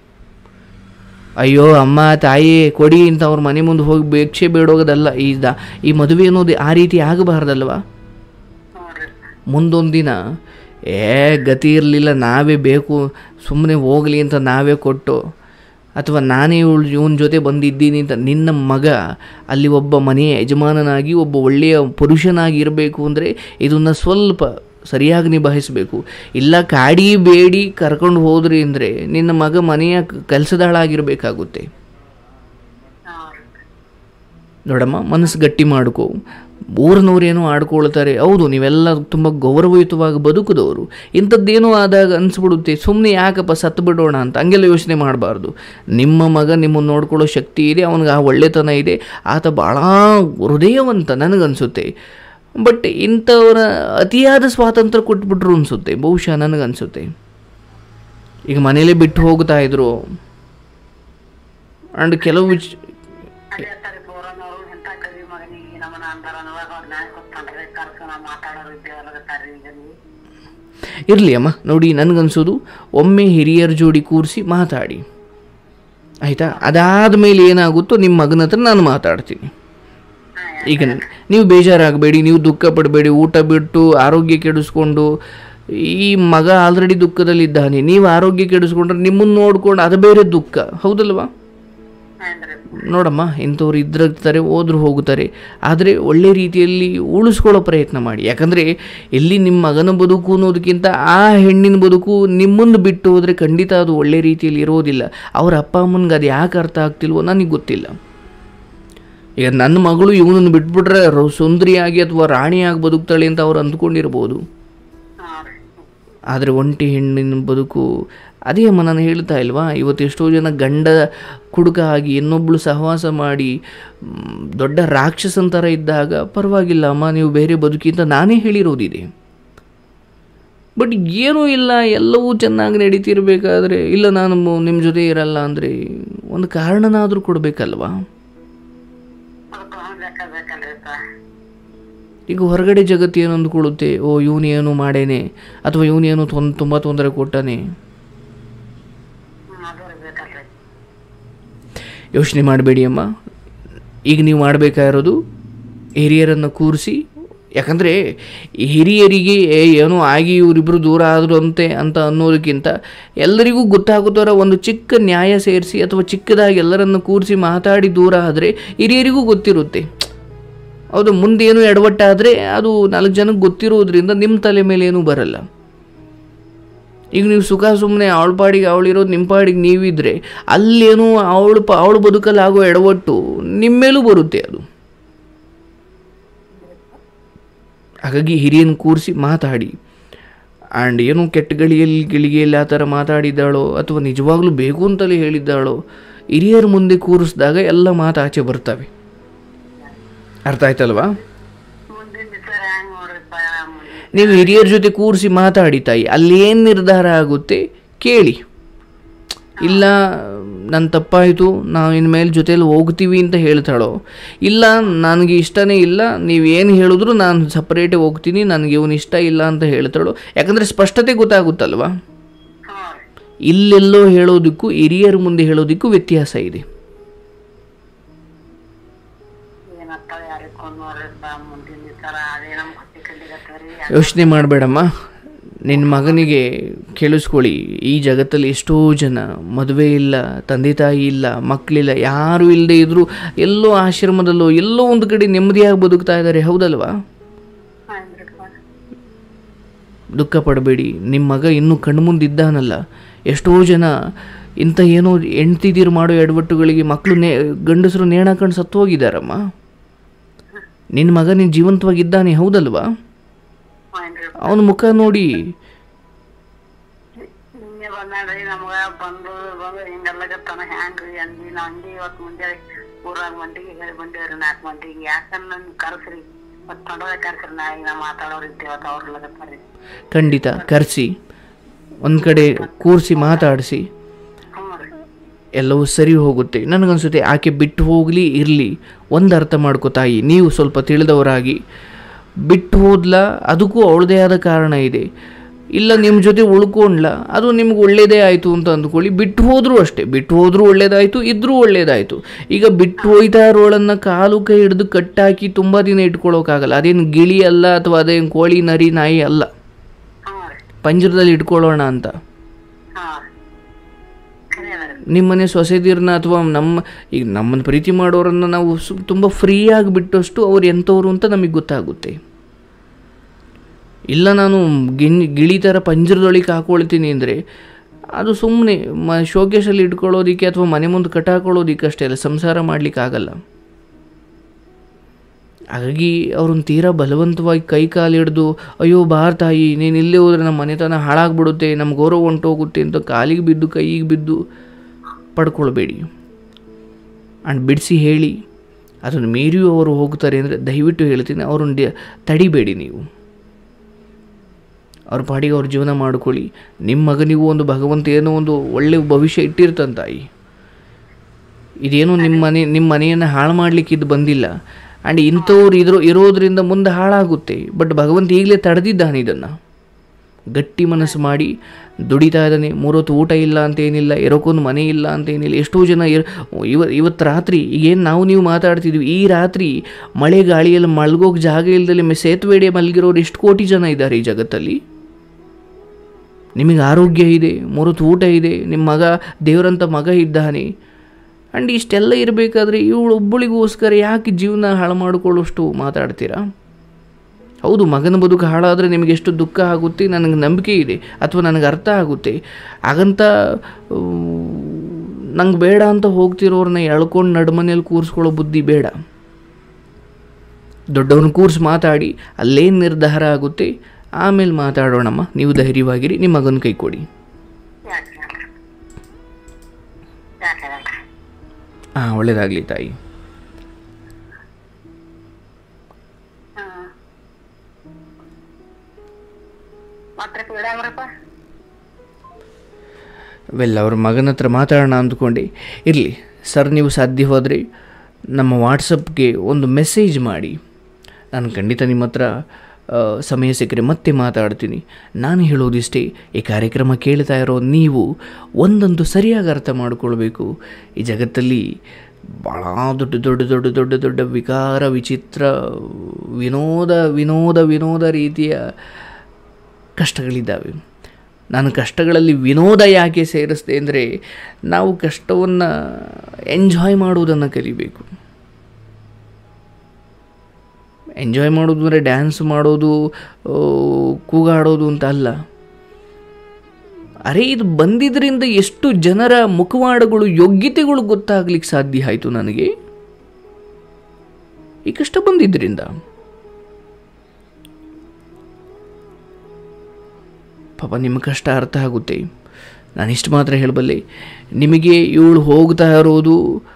ಅಯ್ಯೋ ಅಮ್ಮ ತಾಯಿ ಕೊಡಿ ಅಂತ ಅವ್ರ ಮನೆ ಮುಂದೆ ಹೋಗಿ ಭಿಕ್ಷೆ ಬೇಡೋಗೋದಲ್ಲ ಈ ದ ಈ ಮದುವೆ ಅನ್ನೋದು ಆ ರೀತಿ ಆಗಬಾರ್ದಲ್ವಾ ನೋಡ್ರಿ ಮುಂದೊಂದು ದಿನ ಏ ಗತಿ ಇರಲಿಲ್ಲ ನಾವೇ ಬೇಕು ಸುಮ್ಮನೆ ಹೋಗಲಿ ಅಂತ ನಾವೇ ಕೊಟ್ಟು ಅಥವಾ ನಾನೇ ಇವಳು ಇವನ ಜೊತೆ ಬಂದಿದ್ದೀನಿ ಅಂತ ನಿನ್ನ ಮಗ ಅಲ್ಲಿ ಒಬ್ಬ ಮನೆಯ ಯಜಮಾನನಾಗಿ ಒಬ್ಬ ಒಳ್ಳೆಯ ಪುರುಷನಾಗಿ ಇರಬೇಕು ಅಂದರೆ ಇದನ್ನು ಸ್ವಲ್ಪ ಸರಿಯಾಗಿ ನಿಭಾಯಿಸಬೇಕು ಇಲ್ಲ ಕಾಡಿ ಬೇಡಿ ಕರ್ಕೊಂಡು ಹೋದ್ರಿ ಅಂದರೆ ನಿನ್ನ ಮಗ ಮನೆಯ ಕೆಲಸದಾಳಾಗಿರಬೇಕಾಗುತ್ತೆ ಹಾಂ ರೀ ನೋಡಮ್ಮ ಮನಸ್ಸು ಗಟ್ಟಿ ಮಾಡ್ಕೋ ಊರಿನವ್ರೇನೋ ಆಡ್ಕೊಳ್ತಾರೆ ಹೌದು ನೀವೆಲ್ಲ ತುಂಬ ಗೌರವಯುತವಾಗಿ ಬದುಕಿದವರು ಇಂಥದ್ದೇನೋ ಆದಾಗ ಅನಿಸ್ಬಿಡುತ್ತೆ ಸುಮ್ಮನೆ ಯಾಕಪ್ಪ ಸತ್ತು ಬಿಡೋಣ ಅಂತ ಹಂಗೆಲ್ಲ ಯೋಚನೆ ಮಾಡಬಾರ್ದು ನಿಮ್ಮ ಮಗ ನಿಮ್ಮನ್ನು ನೋಡ್ಕೊಳ್ಳೋ ಶಕ್ತಿ ಇದೆ ಅವನಿಗೆ ಆ ಒಳ್ಳೆತನ ಇದೆ ಆತ ಭಾಳ ಹೃದಯವಂತ ನನಗನ್ಸುತ್ತೆ ಬಟ್ ಇಂಥವರ ಅತಿಯಾದ ಸ್ವಾತಂತ್ರ್ಯ ಕೊಟ್ಬಿಟ್ರು ಅನಿಸುತ್ತೆ ಬಹುಶಃ ನನಗನ್ಸುತ್ತೆ ಈಗ ಮನೇಲೇ ಬಿಟ್ಟು ಹೋಗ್ತಾ ಇದ್ರು ಆ್ಯಂಡ್ ಕೆಲವು ವಿಚ್ ಅದೇ ತಾರೆ ಪೋರನವರು ಎಂತ ಕವಿ ಮಗನಿಗೆ ನಮ್ಮನ ಅಂತಾರ ಅನ್ನುವಾಗ ಅವ್ರು ನ್ಯಾಯ ಕೊಟ್ಕೊಂಡ್ರೆ ಕರ್ಸನ ಮಾತಾಡೋರು ಇದ್ದೇವಲ್ಲಗತ್ತಾರ್ರಿ ಈಗ ನೀವು ಇರಲಿ ಅಮ್ಮ ನೋಡಿ ನನಗನ್ಸೋದು ಒಮ್ಮೆ ಹಿರಿಯರ ಜೋಡಿ ಕೂರಿಸಿ ಮಾತಾಡಿ ಆಯಿತಾ ಅದಾದ ಮೇಲೆ ಏನಾಗುತ್ತೋ ನಿಮ್ಮ ಮಗನ ಹತ್ರ ನಾನು ಮಾತಾಡ್ತೀನಿ ಈಗ ನೀವು ಬೇಜಾರಾಗಬೇಡಿ ನೀವು ದುಃಖ ಪಡಬೇಡಿ ಊಟ ಬಿಟ್ಟು ಆರೋಗ್ಯ ಕೆಡಿಸ್ಕೊಂಡು ಈ ಮಗ ಆಲ್ರೆಡಿ ದುಃಖದಲ್ಲಿದ್ದಾನೆ ನೀವು ಆರೋಗ್ಯ ಕೆಡಿಸ್ಕೊಂಡ್ರೆ ನಿಮ್ಮನ್ನು ನೋಡ್ಕೊಂಡು ಅದು ಬೇರೆ ದುಃಖ ಹೌದಲ್ವಾ ಏನ್ರಿ ನೋಡಮ್ಮ ಇಂಥವ್ರು ಇದ್ದಿರ್ತಾರೆ ಹೋದ್ರು ಹೋಗುತ್ತಾರೆ ಆದರೆ ಒಳ್ಳೆ ರೀತಿಯಲ್ಲಿ ಉಳಿಸ್ಕೊಳ್ಳೋ ಪ್ರಯತ್ನ ಮಾಡಿ ಯಾಕಂದರೆ ಎಲ್ಲಿ ನಿಮ್ಮ ಮಗನ ಬದುಕು ಅನ್ನೋದಕ್ಕಿಂತ ಆ ಹೆಣ್ಣಿನ ಬದುಕು ನಿಮ್ಮನ್ನು ಬಿಟ್ಟು ಹೋದರೆ ಖಂಡಿತ ಅದು ಒಳ್ಳೆ ರೀತಿಯಲ್ಲಿ ಇರೋದಿಲ್ಲ ಅವ್ರ ಅಪ್ಪ ಅಮ್ಮನಿಗೆ ಅದು ಯಾಕೆ ಅರ್ಥ ಆಗ್ತಿಲ್ವೋ ನನಗೆ ಗೊತ್ತಿಲ್ಲ ಈಗ ನನ್ನ ಮಗಳು ಇವನನ್ನು ಬಿಟ್ಬಿಟ್ರೆ ರ- ಸುಂದರಿಯಾಗಿ ಅಥವಾ ರಾಣಿಯಾಗಿ ಬದುಕ್ತಾಳೆ ಅಂತ ಅವ್ರು ಅಂದ್ಕೊಂಡಿರ್ಬೋದು ಹಾಂ ರೀ ಆದರೆ ಒಂಟಿ ಹೆಣ್ಣಿನ ಬದುಕು ಅದೇ ಅಮ್ಮ ನಾನು ಹೇಳ್ತಾ ಇಲ್ವಾ ಇವತ್ತು ಎಷ್ಟೋ ಜನ ಗಂಡ ಕುಡುಕ ಆಗಿ ಇನ್ನೊಬ್ಳು ಸಹವಾಸ ಮಾಡಿ ಮ್, ದೊಡ್ಡ ರಾಕ್ಷಸನ್ ಥರ ಇದ್ದಾಗ ಪರವಾಗಿಲ್ಲ ಅಮ್ಮ ನೀವು ಬೇರೆ ಬದುಕಿ ಅಂತ ನಾನೇ ಹೇಳಿರೋದಿದೆ ಬಟ್ ಏನೂ ಇಲ್ಲ ಎಲ್ಲವೂ ಚೆನ್ನಾಗಿ ನಡೀತಿರ್ಬೇಕಾದ್ರೆ ಇಲ್ಲ ನಾನು ನಿಮ್ಮ ಜೊತೆ ಇರಲ್ಲ ಅಂದರೆ ಒಂದು ಕಾರಣನಾದರೂ ಕೊಡಬೇಕಲ್ವಾ ಅದಕ್ಕೆ ಬೇಕಾ ಬೇಕಲ್ರಿ ಸರ್ ಈಗ ಹೊರಗಡೆ ಜಗತ್ತು ಏನು ಅಂದ್ಕೊಳ್ಳುತ್ತೆ ಓ ಇವನು ಏನು ಮಾಡೇನೆ ಅಥವಾ ಇವನು ಏನು ತೊಂದ್ ತುಂಬ ತೊಂದರೆ ಕೊಟ್ಟಾನೆ ಹ್ಮ್ ಅದು ಬೇಕಲ್ರಿ ಯೋಚನೆ ಮಾಡಬೇಡಿ ಅಮ್ಮ ಈಗ ನೀವು ಮಾಡಬೇಕಾಗಿರೋದು ಹಿರಿಯರನ್ನು ಕೂರಿಸಿ ಯಾಕಂದರೆ ಹಿರಿಯರಿಗೆ ಏ, ಏನೋ ಆಗಿ ಇವರಿಬ್ಬರು ದೂರ ಆದರು ಅಂತೆ ಅಂತ ಅನ್ನೋದಕ್ಕಿಂತ ಎಲ್ಲರಿಗೂ ಗೊತ್ತಾಗುತ್ತಾರ ಒಂದು ಚಿಕ್ಕ ನ್ಯಾಯ ಸೇರಿಸಿ ಅಥವಾ ಚಿಕ್ಕದಾಗಿ ಎಲ್ಲರನ್ನು ಕೂರಿಸಿ ಮಾತಾಡಿ ದೂರ ಆದರೆ ಹಿರಿಯರಿಗೂ ಗೊತ್ತಿರುತ್ತೆ ಹೌದು ಮುಂದೇನು ಎಡವಟ್ಟಾದರೆ ಅದು ನಾಲ್ಕು ಜನಕ್ಕೆ ಗೊತ್ತಿರೋದ್ರಿಂದ ನಿಮ್ಮ ತಲೆ ಮೇಲೆ ಏನೂ ಬರಲ್ಲ ಈಗ ನೀವು ಸುಖ ಸುಮ್ಮನೆ ಅವಳ ಪಾಡಿಗೆ ಅವಳಿರೋದು ನಿಮ್ಮ ಪಾಡಿಗೆ ನೀವಿದ್ರೆ ಅಲ್ಲೇನೋ ಅವಳು ಪ ಅವಳು ಬದುಕಲ್ಲಿ ಆಗೋ ಎಡವಟ್ಟು ನಿಮ್ಮ ಮೇಲೂ ಬರುತ್ತೆ ಅದು ಹಾಗಾಗಿ ಹಿರಿಯನ ಕೂರಿಸಿ ಮಾತಾಡಿ ಆ್ಯಂಡ್ ಏನೋ ಕೆಟ್ಟ ಗಳಿಯಲ್ಲಿ ಗಳಿಗೆಯಲ್ಲಿ ಆ ಥರ ಮಾತಾಡಿದ್ದಾಳೋ ಅಥವಾ ನಿಜವಾಗ್ಲೂ ಬೇಕು ಅಂತಲೇ ಹೇಳಿದ್ದಾಳೋ ಹಿರಿಯರ ಮುಂದೆ ಕೂರಿಸಿದಾಗ ಎಲ್ಲ ಮಾತು ಆಚೆ ಬರ್ತವೆ ಅರ್ಥ ಆಯ್ತಲ್ವಾ ಮುಂದಿನ ದಿವಸ ಹೆಂಗ್ ನೋಡ್ರಿಪ್ಪ ಮುಂದಿನ ನೀವು ಹಿರಿಯರ ಜೊತೆ ಕೂರಿಸಿ ಮಾತಾಡಿ ತಾಯಿ ಅಲ್ಲಿ ಏನು ನಿರ್ಧಾರ ಆಗುತ್ತೆ ಕೇಳಿ ಇಲ್ಲ ನನ್ನ ತಪ್ಪಾಯಿತು ನಾವು ಇನ್ಮೇಲೆ ಜೊತೆಲಿ ಹೋಗ್ತೀವಿ ಅಂತ ಹೇಳ್ತಾಳೋ ಇಲ್ಲ ನನಗೆ ಇಷ್ಟನೇ ಇಲ್ಲ ನೀವು ಏನು ಹೇಳಿದ್ರು ನಾನು ಸಪ್ರೇಟೇ ಹೋಗ್ತೀನಿ ನನಗೆ ಇವನು ಇಷ್ಟ ಇಲ್ಲ ಅಂತ ಹೇಳ್ತಾಳೋ ಯಾಕಂದರೆ ಸ್ಪಷ್ಟತೆ ಗೊತ್ತಾಗುತ್ತಲ್ವಾ ಹ್ಞೂ ರೀ ಇಲ್ಲೆಲ್ಲೋ ಹೇಳೋದಕ್ಕೂ ಹಿರಿಯರ ಮುಂದೆ ಹೇಳೋದಕ್ಕೂ ವ್ಯತ್ಯಾಸ ಇದೆ ಏನತ್ತಾವ ಯಾರಿಗೆ ಕೊಂಡ್ ನೋಡ್ರಿಪ್ಪ ಮುಂದಿನ ದಿವಸ ಅದೇ ನಮ್ಮ ಹೊಟ್ಟೆ ಕಡ್ಲಿಗತ್ತವ್ರಿ ಯೋಚನೆ ಮಾಡಬೇಡಮ್ಮ ನಿನ್ನ ಮಗನಿಗೆ ಕೇಳಿಸ್ಕೊಳ್ಳಿ ಈ ಜಗತ್ತಲ್ಲಿ ಎಷ್ಟೋ ಜನ ಮದುವೆ ಇಲ್ಲ ತಂದೆ ತಾಯಿ ಇಲ್ಲ ಮಕ್ಕಳಿಲ್ಲ ಯಾರೂ ಇಲ್ಲದೆ ಇದ್ದರೂ ಎಲ್ಲೋ ಆಶ್ರಮದಲ್ಲೋ ಎಲ್ಲೋ ಒಂದು ಕಡೆ ನೆಮ್ಮದಿಯಾಗಿ ಬದುಕ್ತಾ ಇದ್ದಾರೆ ಹೌದಲ್ವಾ ಹಂಗ್ರಿಪ್ಪ ದುಃಖ ಪಡಬೇಡಿ ನಿಮ್ಮ ಮಗ ಇನ್ನೂ ಕಣ್ಮುಂದಿದ್ದಾನಲ್ಲ ಎಷ್ಟೋ ಜನ ಇಂಥ ಏನೋ ಹೆಂಡ್ತಿದೀರು ಮಾಡೋ ಎಡವಟ್ಟುಗಳಿಗೆ ಮಕ್ಕಳು ನೇ ಗಂಡಸರು ನೇಣಾಕೊಂಡು ಸತ್ತು ಹೋಗಿದ್ದಾರಮ್ಮ ನಿನ್ನ ಮಗ ನೀನು ಜೀವಂತವಾಗಿದ್ದಾನೆ ಹೌದಲ್ವಾ ಹ್ಞೂ ಅವನ ಮುಖ ನೋಡಿ ನಿನ್ನೆ ಬಂದಾಡ್ರಿ ನಮಗ ಬಂದು ಬಂದು ಹಿಂಗಲ್ಲಗತ್ತಾನ ಹ್ಯಾಂಗ್ರಿ ಅಂದಿ ನಾ ಅಂದಿ ಇವತ್ತು ಮುಂಜಾನೆ ಊರಾಗ ಮಂದಿಗೆ ಹೇಳಿ ಬಂದೇವ್ರಿ ನಾಲ್ಕು ಮಂದಿಗೆ ಯಾಕಂದ್ರೆ ನನ್ ಕರ್ಸ್ರಿ ಮತ್ ನೋಡೋದ ಕರ್ಸ್ರಿ ನಾ ಈಗ ಮಾತಾಡೋರ್ ಇದ್ದೇವತ್ತ ಅವ್ರಲ್ಲಗತ್ತಾರಿ ಖಂಡಿತ ಕರೆಸಿ ಒಂದು ಕಡೆ ಕೂರಿಸಿ ಮಾತಾಡಿಸಿ ಹ್ಞೂ ರೀ ಎಲ್ಲವೂ ಸರಿ ಹೋಗುತ್ತೆ ನನಗನ್ಸುತ್ತೆ ಆಕೆ ಬಿಟ್ಟು ಹೋಗಲಿ ಇರಲಿ ಒಂದು ಅರ್ಥ ಮಾಡ್ಕೋ ತಾಯಿ ನೀವು ಸ್ವಲ್ಪ ತಿಳಿದವರಾಗಿ ಬಿಟ್ಟು ಹೋದ್ಲ ಅದಕ್ಕೂ ಅವಳದೇ ಆದ ಕಾರಣ ಇದೆ ಇಲ್ಲ ನಿಮ್ಮ ಜೊತೆ ಉಳ್ಕೊಂಡ್ಲ ಅದು ನಿಮ್ಗೆ ಒಳ್ಳೇದೇ ಆಯಿತು ಅಂತ ಅಂದ್ಕೊಳ್ಳಿ ಬಿಟ್ಟು ಹೋದರೂ ಅಷ್ಟೇ ಬಿಟ್ಟು ಹೋದರೂ ಒಳ್ಳೇದಾಯಿತು ಇದ್ರೂ ಒಳ್ಳೇದಾಯಿತು ಈಗ ಬಿಟ್ಟು ಹೋಯ್ತಾ ಇರೋಳನ್ನು ಕಾಲು ಕೈ ಹಿಡಿದು ಕಟ್ಟಾಕಿ ತುಂಬ ದಿನ ಇಟ್ಕೊಳ್ಳೋಕ್ಕಾಗಲ್ಲ ಅದೇನು ಗಿಳಿ ಅಲ್ಲ ಅಥವಾ ಅದೇನು ಕೋಳಿ ನರಿ ನಾಯಿ ಅಲ್ಲ ಹ್ಞೂ ರೀ ಪಂಜರದಲ್ಲಿ ಇಟ್ಕೊಳ್ಳೋಣ ಅಂತ ಹಾಂ ಖರೆ ಅದ ರೀ ನಿಮ್ಮನೆ ಸೊಸೆದಿರನ್ನ ಅಥವಾ ನಮ್ಮ ಈಗ ನಮ್ಮನ್ನು ಪ್ರೀತಿ ಮಾಡೋರನ್ನು ನಾವು ಸು ತುಂಬ ಫ್ರೀಯಾಗಿ ಬಿಟ್ಟಷ್ಟು ಅವ್ರು ಎಂಥವ್ರು ಅಂತ ನಮಗೆ ಗೊತ್ತಾಗುತ್ತೆ ಇಲ್ಲ ನಾನು ಗಿಣ್ ಗಿಳಿ ಥರ ಪಂಜರದೊಳಗೆ ಹಾಕೊಳ್ತೀನಿ ಅಂದರೆ ಅದು ಸುಮ್ಮನೆ ಮ ಶೋಕೇಶಲ್ಲಿ ಇಟ್ಕೊಳ್ಳೋದಕ್ಕೆ ಅಥವಾ ಮನೆ ಮುಂದೆ ಕಟ್ಟಾಕೊಳ್ಳೋದಕ್ಕೆ ಅಷ್ಟೇ ಅಲ್ಲ ಸಂಸಾರ ಮಾಡಲಿಕ್ಕಾಗಲ್ಲ ಹಾಗಾಗಿ ಅವ್ರನ್ನ ತೀರಾ ಬಲವಂತವಾಗಿ ಕೈ ಕಾಲು ಹಿಡ್ದು ಅಯ್ಯೋ ಬಾರ್ ತಾಯಿ ನೀನು ಇಲ್ಲೇ ಹೋದ್ರೆ ನಮ್ಮ ಮನೆತನ ಹಾಳಾಗ್ಬಿಡುತ್ತೆ ನಮ್ಮ ಗೌರವ ಹೊಂಟೋಗುತ್ತೆ ಅಂತ ಕಾಲಿಗೆ ಬಿದ್ದು ಕೈಗೆ ಬಿದ್ದು ಪಡ್ಕೊಳ್ಬೇಡಿ ಆ್ಯಂಡ್ ಬಿಡಿಸಿ ಹೇಳಿ ಅದನ್ನು ಮೀರಿಯೂ ಅವರು ಹೋಗ್ತಾರೆ ಅಂದರೆ ದಯವಿಟ್ಟು ಹೇಳ್ತೀನಿ ಅವ್ರನ್ನ ಡಿ- ತಡಿಬೇಡಿ ನೀವು ಅವ್ರ ಪಾಡಿಗೆ ಅವ್ರ ಜೀವನ ಮಾಡ್ಕೊಳ್ಳಿ ನಿಮ್ಮ ಮಗನಿಗೂ ಒಂದು ಭಗವಂತ ಏನೋ ಒಂದು ಒಳ್ಳೆ ಭವಿಷ್ಯ ಇಟ್ಟಿರ್ತಾನೆ ತಾಯಿ ಇದೇನೋ ನಿಮ್ಮ ಮನೆ ನಿಮ್ಮ ಮನೆಯನ್ನು ಹಾಳು ಮಾಡಲಿಕ್ಕೆ ಇದು ಬಂದಿಲ್ಲ ಆ್ಯಂಡ್ ಇಂಥವ್ರು ಇದ್ರೋ ಇರೋದ್ರಿಂದ ಮುಂದೆ ಹಾಳಾಗುತ್ತೆ ಬಟ್ ಭಗವಂತ ಈಗಲೇ ತಡೆದಿದ್ದಾನೆ ಇದನ್ನು ಗಟ್ಟಿ ಮನಸ್ಸು ಮಾಡಿ ದುಡಿತಾ ಇದ್ದಾನೆ ಮೂರೊತ್ತು ಊಟ ಇಲ್ಲ ಅಂತ ಏನಿಲ್ಲ ಇರೋಕ್ಕೊಂದು ಮನೆ ಇಲ್ಲ ಅಂತ ಏನಿಲ್ಲ ಎಷ್ಟೋ ಜನ ಇರ್ ಇವ ಇವತ್ತು ರಾತ್ರಿ ಈಗೇನು ನಾವು ನೀವು ಮಾತಾಡ್ತಿದ್ವಿ ಈ ರಾತ್ರಿ ಮಳೆ ಗಾಳಿಯಲ್ಲಿ ಮಲ್ಗೋಕೆ ಜಾಗ ಇಲ್ದಲ್ಲಿ ಮೆ ಸೇತುವೆಡೆ ಮಲಗಿರೋರು ಎಷ್ಟು ಕೋಟಿ ಜನ ಇದ್ದಾರೆ ಈ ಜಗತ್ತಲ್ಲಿ ನಿಮಗೆ ಆರೋಗ್ಯ ಇದೆ ಮೂರೊತ್ತು ಊಟ ಇದೆ ನಿಮ್ಮ ಮಗ ದೇವರಂಥ ಮಗ ಇದ್ದಾನೆ ಆ್ಯಂಡ್ ಇಷ್ಟೆಲ್ಲ ಇರಬೇಕಾದ್ರೆ ಇವಳು ಒಬ್ಬಳಿಗೋಸ್ಕರ ಯಾಕೆ ಜೀವನ ಹಾಳು ಮಾಡಿಕೊಳ್ಳೋಷ್ಟು ಮಾತಾಡ್ತೀರಾ ಹೌದು ಮಗನ ಬದುಕು ಹಾಳಾದರೆ ನಿಮಗೆ ಎಷ್ಟು ದುಃಖ ಆಗುತ್ತೆ ನನಗೆ ನಂಬಿಕೆ ಇದೆ ಅಥವಾ ನನಗೆ ಅರ್ಥ ಆಗುತ್ತೆ ಹಾಗಂತ ನಂಗೆ ಬೇಡ ಅಂತ ಹೋಗ್ತಿರೋರನ್ನ ಎಳ್ಕೊಂಡು ನಡ್ಮನೇಲಿ ಕೂರಿಸ್ಕೊಳ್ಳೋ ಬುದ್ಧಿ ಬೇಡ ದೊಡ್ಡವ್ರನ್ನ ಕೂರಿಸಿ ಮಾತಾಡಿ ಅಲ್ಲೇನು ನಿರ್ಧಾರ ಆಗುತ್ತೆ ಆಮೇಲೆ ಮಾತಾಡೋಣಮ್ಮ ನೀವು ಧೈರ್ಯವಾಗಿರಿ ನಿಮ್ಮ ಮಗನ ಕೈ ಕೊಡಿ ಯಾಕೆ ಯಾಕೆ ಯಾಕೆ ಹಾಂ ಒಳ್ಳೇದಾಗಲಿ ತಾಯಿ ಹ್ಮ್ ಮತ್ತೆ ಬಿಡಂಗ್ರಪ್ಪ ವೆಲ್ ಅವ್ರ ಮಗನ ಹತ್ರ ಮಾತಾಡೋಣ ಅಂದ್ಕೊಂಡು ಇರಲಿ ಸರ್ ನೀವು ಸಾಧ್ಯ ಹೋದರೆ ನಮ್ಮ ವಾಟ್ಸಪ್ಗೆ ಒಂದು ಮೆಸೇಜ್ ಮಾಡಿ ನಾನು ಖಂಡಿತ ನಿಮ್ಮ ಹತ್ರ ಆ, ಸಮಯ ಸಿಕ್ಕರೆ ಮತ್ತೆ ಮಾತಾಡ್ತೀನಿ ನಾನು ಹೇಳೋದಿಷ್ಟೇ ಈ ಕಾರ್ಯಕ್ರಮ ಕೇಳ್ತಾ ಇರೋ ನೀವು ಒಂದಂತೂ ಸರಿಯಾಗಿ ಅರ್ಥ ಮಾಡಿಕೊಳ್ಬೇಕು ಈ ಜಗತ್ತಲ್ಲಿ ಭಾಳ ದೊಡ್ಡ ದೊಡ್ಡ ದೊಡ್ಡ ದೊಡ್ಡ ದೊಡ್ಡ ವಿಕಾರ ವಿಚಿತ್ರ ವಿನೋದ ವಿನೋದ ವಿನೋದ ರೀತಿಯ ಕಷ್ಟಗಳಿದ್ದಾವೆ ನಾನು ಕಷ್ಟಗಳಲ್ಲಿ ವಿನೋದ ಯಾಕೆ ಸೇರಿಸ್ದೆ ಅಂದರೆ ನಾವು ಕಷ್ಟವನ್ನು ಎಂಜಾಯ್ ಮಾಡುವುದನ್ನು ಕಲಿಬೇಕು ಎಂಜಾಯ್ ಮಾಡೋದು ಅಂದರೆ ಡ್ಯಾನ್ಸ್ ಮಾಡೋದು ಆ, ಕೂಗಾಡೋದು ಅಂತ ಅಲ್ಲ ಅರೆ ಇದು ಬಂದಿದ್ದರಿಂದ ಎಷ್ಟು ಜನರ ಮುಖವಾಡಗಳು ಯೋಗ್ಯತೆಗಳು ಗೊತ್ತಾಗ್ಲಿಕ್ಕೆ ಸಾಧ್ಯ ಆಯಿತು ನನಗೆ ಈ ಕಷ್ಟ ಬಂದಿದ್ದರಿಂದ ಪಾಪ ನಿಮ್ಮ ಕಷ್ಟ ಅರ್ಥ ಆಗುತ್ತೆ ನಾನಿಷ್ಟು ಮಾತ್ರ ಹೇಳಬಲ್ಲೆ ನಿಮಗೆ ಇವಳು ಹೋಗ್ತಾ ಇರೋದು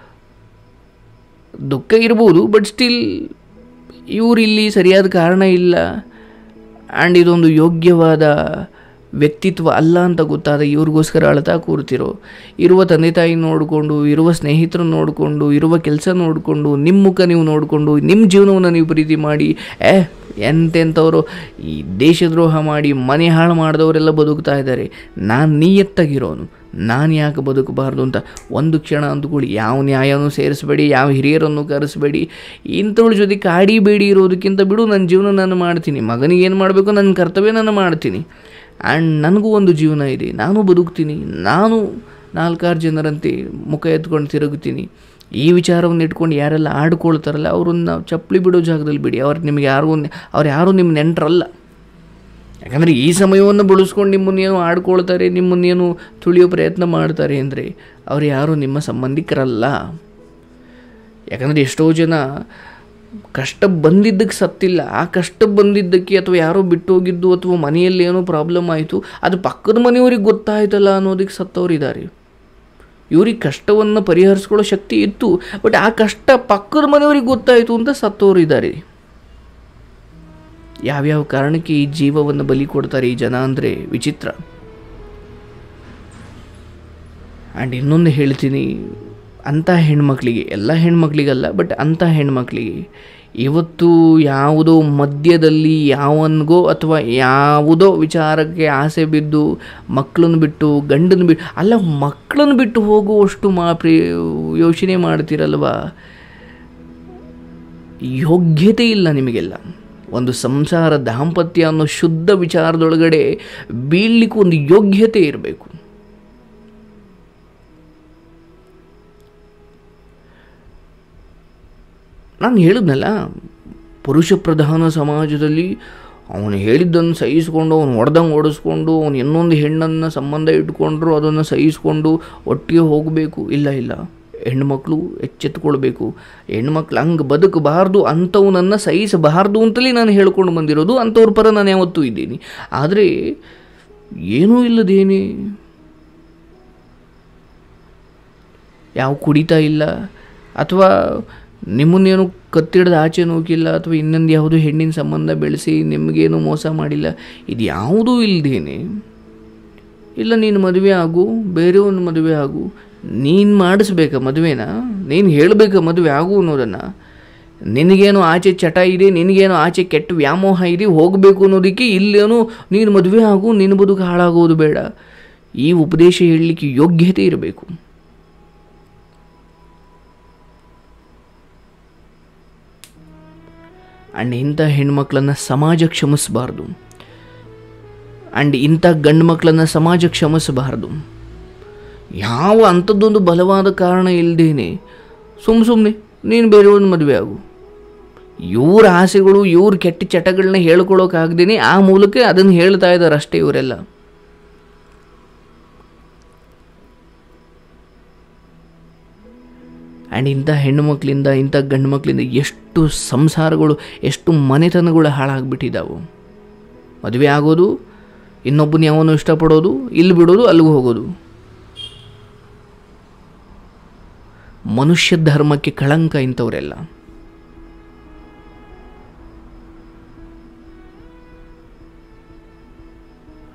ದುಃಖ ಇರ್ಬೋದು ಬಟ್ ಸ್ಟಿಲ್ ಇವರಿಲ್ಲಿ ಸರಿಯಾದ ಕಾರಣ ಇಲ್ಲ ಆ್ಯಂಡ್ ಇದೊಂದು ಯೋಗ್ಯವಾದ ವ್ಯಕ್ತಿತ್ವ ಅಲ್ಲ ಅಂತ ಗೊತ್ತಾದ ಇವ್ರಿಗೋಸ್ಕರ ಅಳ್ತಾ ಕೂರ್ತಿರೋ ಇರುವ ತಂದೆ ತಾಯಿ ನೋಡಿಕೊಂಡು ಇರುವ ಸ್ನೇಹಿತರು ನೋಡಿಕೊಂಡು ಇರುವ ಕೆಲಸ ನೋಡಿಕೊಂಡು ನಿಮ್ಮ ಮುಖ ನೀವು ನೋಡಿಕೊಂಡು ನಿಮ್ಮ ಜೀವನವನ್ನು ನೀವು ಪ್ರೀತಿ ಮಾಡಿ ಏ ಎಂತೆಂಥವರು ಈ ದೇಶದ್ರೋಹ ಮಾಡಿ ಮನೆ ಹಾಳು ಮಾಡಿದವರೆಲ್ಲ ಬದುಕ್ತಾ ಇದ್ದಾರೆ ನಾನು ನಿಯತ್ತಾಗಿರೋನು ನಾನು ಯಾಕೆ ಬದುಕಬಾರ್ದು ಅಂತ ಒಂದು ಕ್ಷಣ ಅಂದ್ಕೊಳ್ಳಿ ಯಾವ ನ್ಯಾಯನೂ ಸೇರಿಸಬೇಡಿ ಯಾವ ಹಿರಿಯರನ್ನು ಕರೆಸಬೇಡಿ ಇಂಥವ್ಳ ಜೊತೆ ಕಾಡಿಬೇಡಿ ಇರೋದಕ್ಕಿಂತ ಬಿಡು ನನ್ನ ಜೀವನ ನಾನು ಮಾಡ್ತೀನಿ ಮಗನಿಗೆ ಏನು ಮಾಡಬೇಕು ನನ್ನ ಕರ್ತವ್ಯ ನಾನು ಮಾಡ್ತೀನಿ ಆ್ಯಂಡ್ ನನಗೂ ಒಂದು ಜೀವನ ಇದೆ ನಾನು ಬದುಕ್ತೀನಿ ನಾನು ನಾಲ್ಕಾರು ಜನರಂತೆ ಮುಖ ಎತ್ಕೊಂಡು ತಿರುಗುತ್ತೀನಿ ಈ ವಿಚಾರವನ್ನು ಇಟ್ಕೊಂಡು ಯಾರೆಲ್ಲ ಆಡ್ಕೊಳ್ತಾರಲ್ಲ ಅವ್ರನ್ನ ಚಪ್ಪಲಿ ಬಿಡೋ ಜಾಗದಲ್ಲಿ ಬಿಡಿ ಅವ್ರು ನಿಮ್ಗೆ ಯಾರು ಅವ್ರು ಯಾರೂ ನಿಮ್ಮ ನೆಂಟರಲ್ಲ ಯಾಕಂದರೆ ಈ ಸಮಯವನ್ನು ಬಳಸ್ಕೊಂಡು ನಿಮ್ಮನ್ನೇನು ಆಡ್ಕೊಳ್ತಾರೆ ನಿಮ್ಮನ್ನೇನು ತುಳಿಯೋ ಪ್ರಯತ್ನ ಮಾಡ್ತಾರೆ ಅಂದರೆ ಅವ್ರು ಯಾರೂ ನಿಮ್ಮ ಸಂಬಂಧಿಕರಲ್ಲ ಯಾಕಂದರೆ ಎಷ್ಟೋ ಜನ ಕಷ್ಟ ಬಂದಿದ್ದಕ್ಕೆ ಸತ್ತಿಲ್ಲ ಆ ಕಷ್ಟ ಬಂದಿದ್ದಕ್ಕೆ ಅಥವಾ ಯಾರೋ ಬಿಟ್ಟು ಹೋಗಿದ್ದು ಅಥವಾ ಮನೆಯಲ್ಲಿ ಏನೋ ಪ್ರಾಬ್ಲಮ್ ಆಯಿತು ಅದು ಪಕ್ಕದ ಮನೆಯವ್ರಿಗೆ ಗೊತ್ತಾಯ್ತಲ್ಲ ಅನ್ನೋದಕ್ಕೆ ಸತ್ತವರಿದ್ದಾರೆ ಇವ್ರಿಗೆ ಕಷ್ಟವನ್ನು ಪರಿಹರಿಸ್ಕೊಳ್ಳೋ ಶಕ್ತಿ ಇತ್ತು ಬಟ್ ಆ ಕಷ್ಟ ಪಕ್ಕದ ಮನೆಯವ್ರಿಗೆ ಗೊತ್ತಾಯಿತು ಅಂತ ಸತ್ತವರು ಇದ್ದಾರೆ ಯಾವ್ಯಾವ ಕಾರಣಕ್ಕೆ ಈ ಜೀವವನ್ನು ಬಲಿ ಕೊಡ್ತಾರೆ ಈ ಜನ ಅಂದರೆ ವಿಚಿತ್ರ ಆ್ಯಂಡ್ ಇನ್ನೊಂದು ಹೇಳ್ತೀನಿ ಅಂಥ ಹೆಣ್ಮಕ್ಳಿಗೆ ಎಲ್ಲ ಹೆಣ್ಮಕ್ಳಿಗಲ್ಲ ಬಟ್ ಅಂಥ ಹೆಣ್ಮಕ್ಳಿಗೆ ಇವತ್ತು ಯಾವುದೋ ಮಧ್ಯದಲ್ಲಿ ಯಾವನಿಗೋ ಅಥವಾ ಯಾವುದೋ ವಿಚಾರಕ್ಕೆ ಆಸೆ ಬಿದ್ದು ಮಕ್ಕಳನ್ನು ಬಿಟ್ಟು ಗಂಡನ ಬಿಟ್ಟು ಅಲ್ಲ ಮಕ್ಕಳನ್ನು ಬಿಟ್ಟು ಹೋಗುವಷ್ಟು ಮಾ ಪ್ರಿ ಯೋಚನೆ ಮಾಡ್ತೀರಲ್ವಾ ಯೋಗ್ಯತೆ ಇಲ್ಲ ನಿಮಗೆಲ್ಲ ಒಂದು ಸಂಸಾರ ದಾಂಪತ್ಯ ಅನ್ನೋ ಶುದ್ಧ ವಿಚಾರದೊಳಗಡೆ ಬೀಳ್ಲಿಕ್ಕೆ ಒಂದು ಯೋಗ್ಯತೆ ಇರಬೇಕು ನಾನು ಹೇಳಿದ್ನಲ್ಲ ಪುರುಷ ಪ್ರಧಾನ ಸಮಾಜದಲ್ಲಿ ಅವನು ಹೇಳಿದ್ದನ್ನು ಸಹಿಸ್ಕೊಂಡು ಅವನು ಹೊಡೆದಂಗೆ ಓಡಿಸ್ಕೊಂಡು ಅವನು ಇನ್ನೊಂದು ಹೆಣ್ಣನ್ನು ಸಂಬಂಧ ಇಟ್ಕೊಂಡ್ರು ಅದನ್ನು ಸಹಿಸ್ಕೊಂಡು ಒಟ್ಟಿಗೆ ಹೋಗಬೇಕು ಇಲ್ಲ ಇಲ್ಲ ಹೆಣ್ಮಕ್ಳು ಎಚ್ಚೆತ್ಕೊಳ್ಬೇಕು ಹೆಣ್ಮಕ್ಳು ಹಂಗೆ ಬದುಕಬಾರ್ದು ಅಂಥವನನ್ನು ಸಹಿಸಬಾರ್ದು ಅಂತಲೇ ನಾನು ಹೇಳ್ಕೊಂಡು ಬಂದಿರೋದು ಅಂಥವ್ರ ಪರ ನಾನು ಯಾವತ್ತೂ ಇದ್ದೀನಿ ಆದರೆ ಏನೂ ಇಲ್ಲದೇನೆ ಯಾವ ಕುಡಿತಾ ಇಲ್ಲ ಅಥವಾ ನಿಮ್ಮನ್ನೇನು ಕತ್ತಿಡ್ದು ಆಚೆ ನೂಕಿಲ್ಲ ಅಥವಾ ಇನ್ನೊಂದು ಯಾವುದೋ ಹೆಣ್ಣಿನ ಸಂಬಂಧ ಬೆಳೆಸಿ ನಿಮಗೇನು ಮೋಸ ಮಾಡಿಲ್ಲ ಇದು ಯಾವುದೂ ಇಲ್ಲದೇನೆ ಇಲ್ಲ ನೀನು ಮದುವೆ ಆಗು ಬೇರೆ ಒಂದು ಮದುವೆ ಆಗು ನೀನು ಮಾಡಿಸ್ಬೇಕಾ ಮದುವೆನ ನೀನು ಹೇಳಬೇಕಾ ಮದುವೆ ಆಗು ಅನ್ನೋದನ್ನು ನಿನಗೇನು ಆಚೆ ಚಟ ಇದೆ ನಿನಗೇನು ಆಚೆ ಕೆಟ್ಟ ವ್ಯಾಮೋಹ ಇದೆ ಹೋಗಬೇಕು ಅನ್ನೋದಕ್ಕೆ ಇಲ್ಲೇನು ನೀನು ಮದುವೆ ಆಗು ನಿನ್ನ ಬದುಕು ಹಾಳಾಗೋದು ಬೇಡ ಈ ಉಪದೇಶ ಹೇಳಲಿಕ್ಕೆ ಯೋಗ್ಯತೆ ಇರಬೇಕು ಆ್ಯಂಡ್ ಇಂಥ ಹೆಣ್ಮಕ್ಳನ್ನು ಸಮಾಜ ಕ್ಷಮಿಸಬಾರ್ದು ಆ್ಯಂಡ್ ಇಂಥ ಗಂಡು ಮಕ್ಕಳನ್ನು ಸಮಾಜ ಕ್ಷಮಿಸಬಾರ್ದು ಯಾವ ಅಂಥದ್ದೊಂದು ಬಲವಾದ ಕಾರಣ ಇಲ್ಲದೇನೆ ಸುಮ್ಮ ಸುಮ್ಮನೆ ನೀನು ಬೇರೆ ಒಂದು ಮದುವೆ ಆಗು ಇವ್ರ ಆಸೆಗಳು ಇವ್ರ ಕೆಟ್ಟ ಚಟಗಳನ್ನ ಹೇಳ್ಕೊಳೋಕ್ಕಾಗ್ದೇನೆ ಆ ಮೂಲಕ ಅದನ್ನು ಹೇಳ್ತಾ ಇದ್ದಾರೆ ಅಷ್ಟೇ ಇವರೆಲ್ಲ ಆ್ಯಂಡ್ ಇಂಥ ಹೆಣ್ಣು ಮಕ್ಕಳಿಂದ ಇಂಥ ಗಂಡು ಮಕ್ಕಳಿಂದ ಎಷ್ಟು ಸಂಸಾರಗಳು ಎಷ್ಟು ಮನೆತನಗಳು ಹಾಳಾಗ್ಬಿಟ್ಟಿದ್ದಾವೆ ಮದುವೆ ಆಗೋದು ಇನ್ನೊಬ್ಬನ ಯಾವನು ಇಷ್ಟಪಡೋದು ಇಲ್ಲಿ ಬಿಡೋದು ಅಲ್ಲಿಗೆ ಹೋಗೋದು ಮನುಷ್ಯ ಧರ್ಮಕ್ಕೆ ಕಳಂಕ ಇಂಥವರೆಲ್ಲ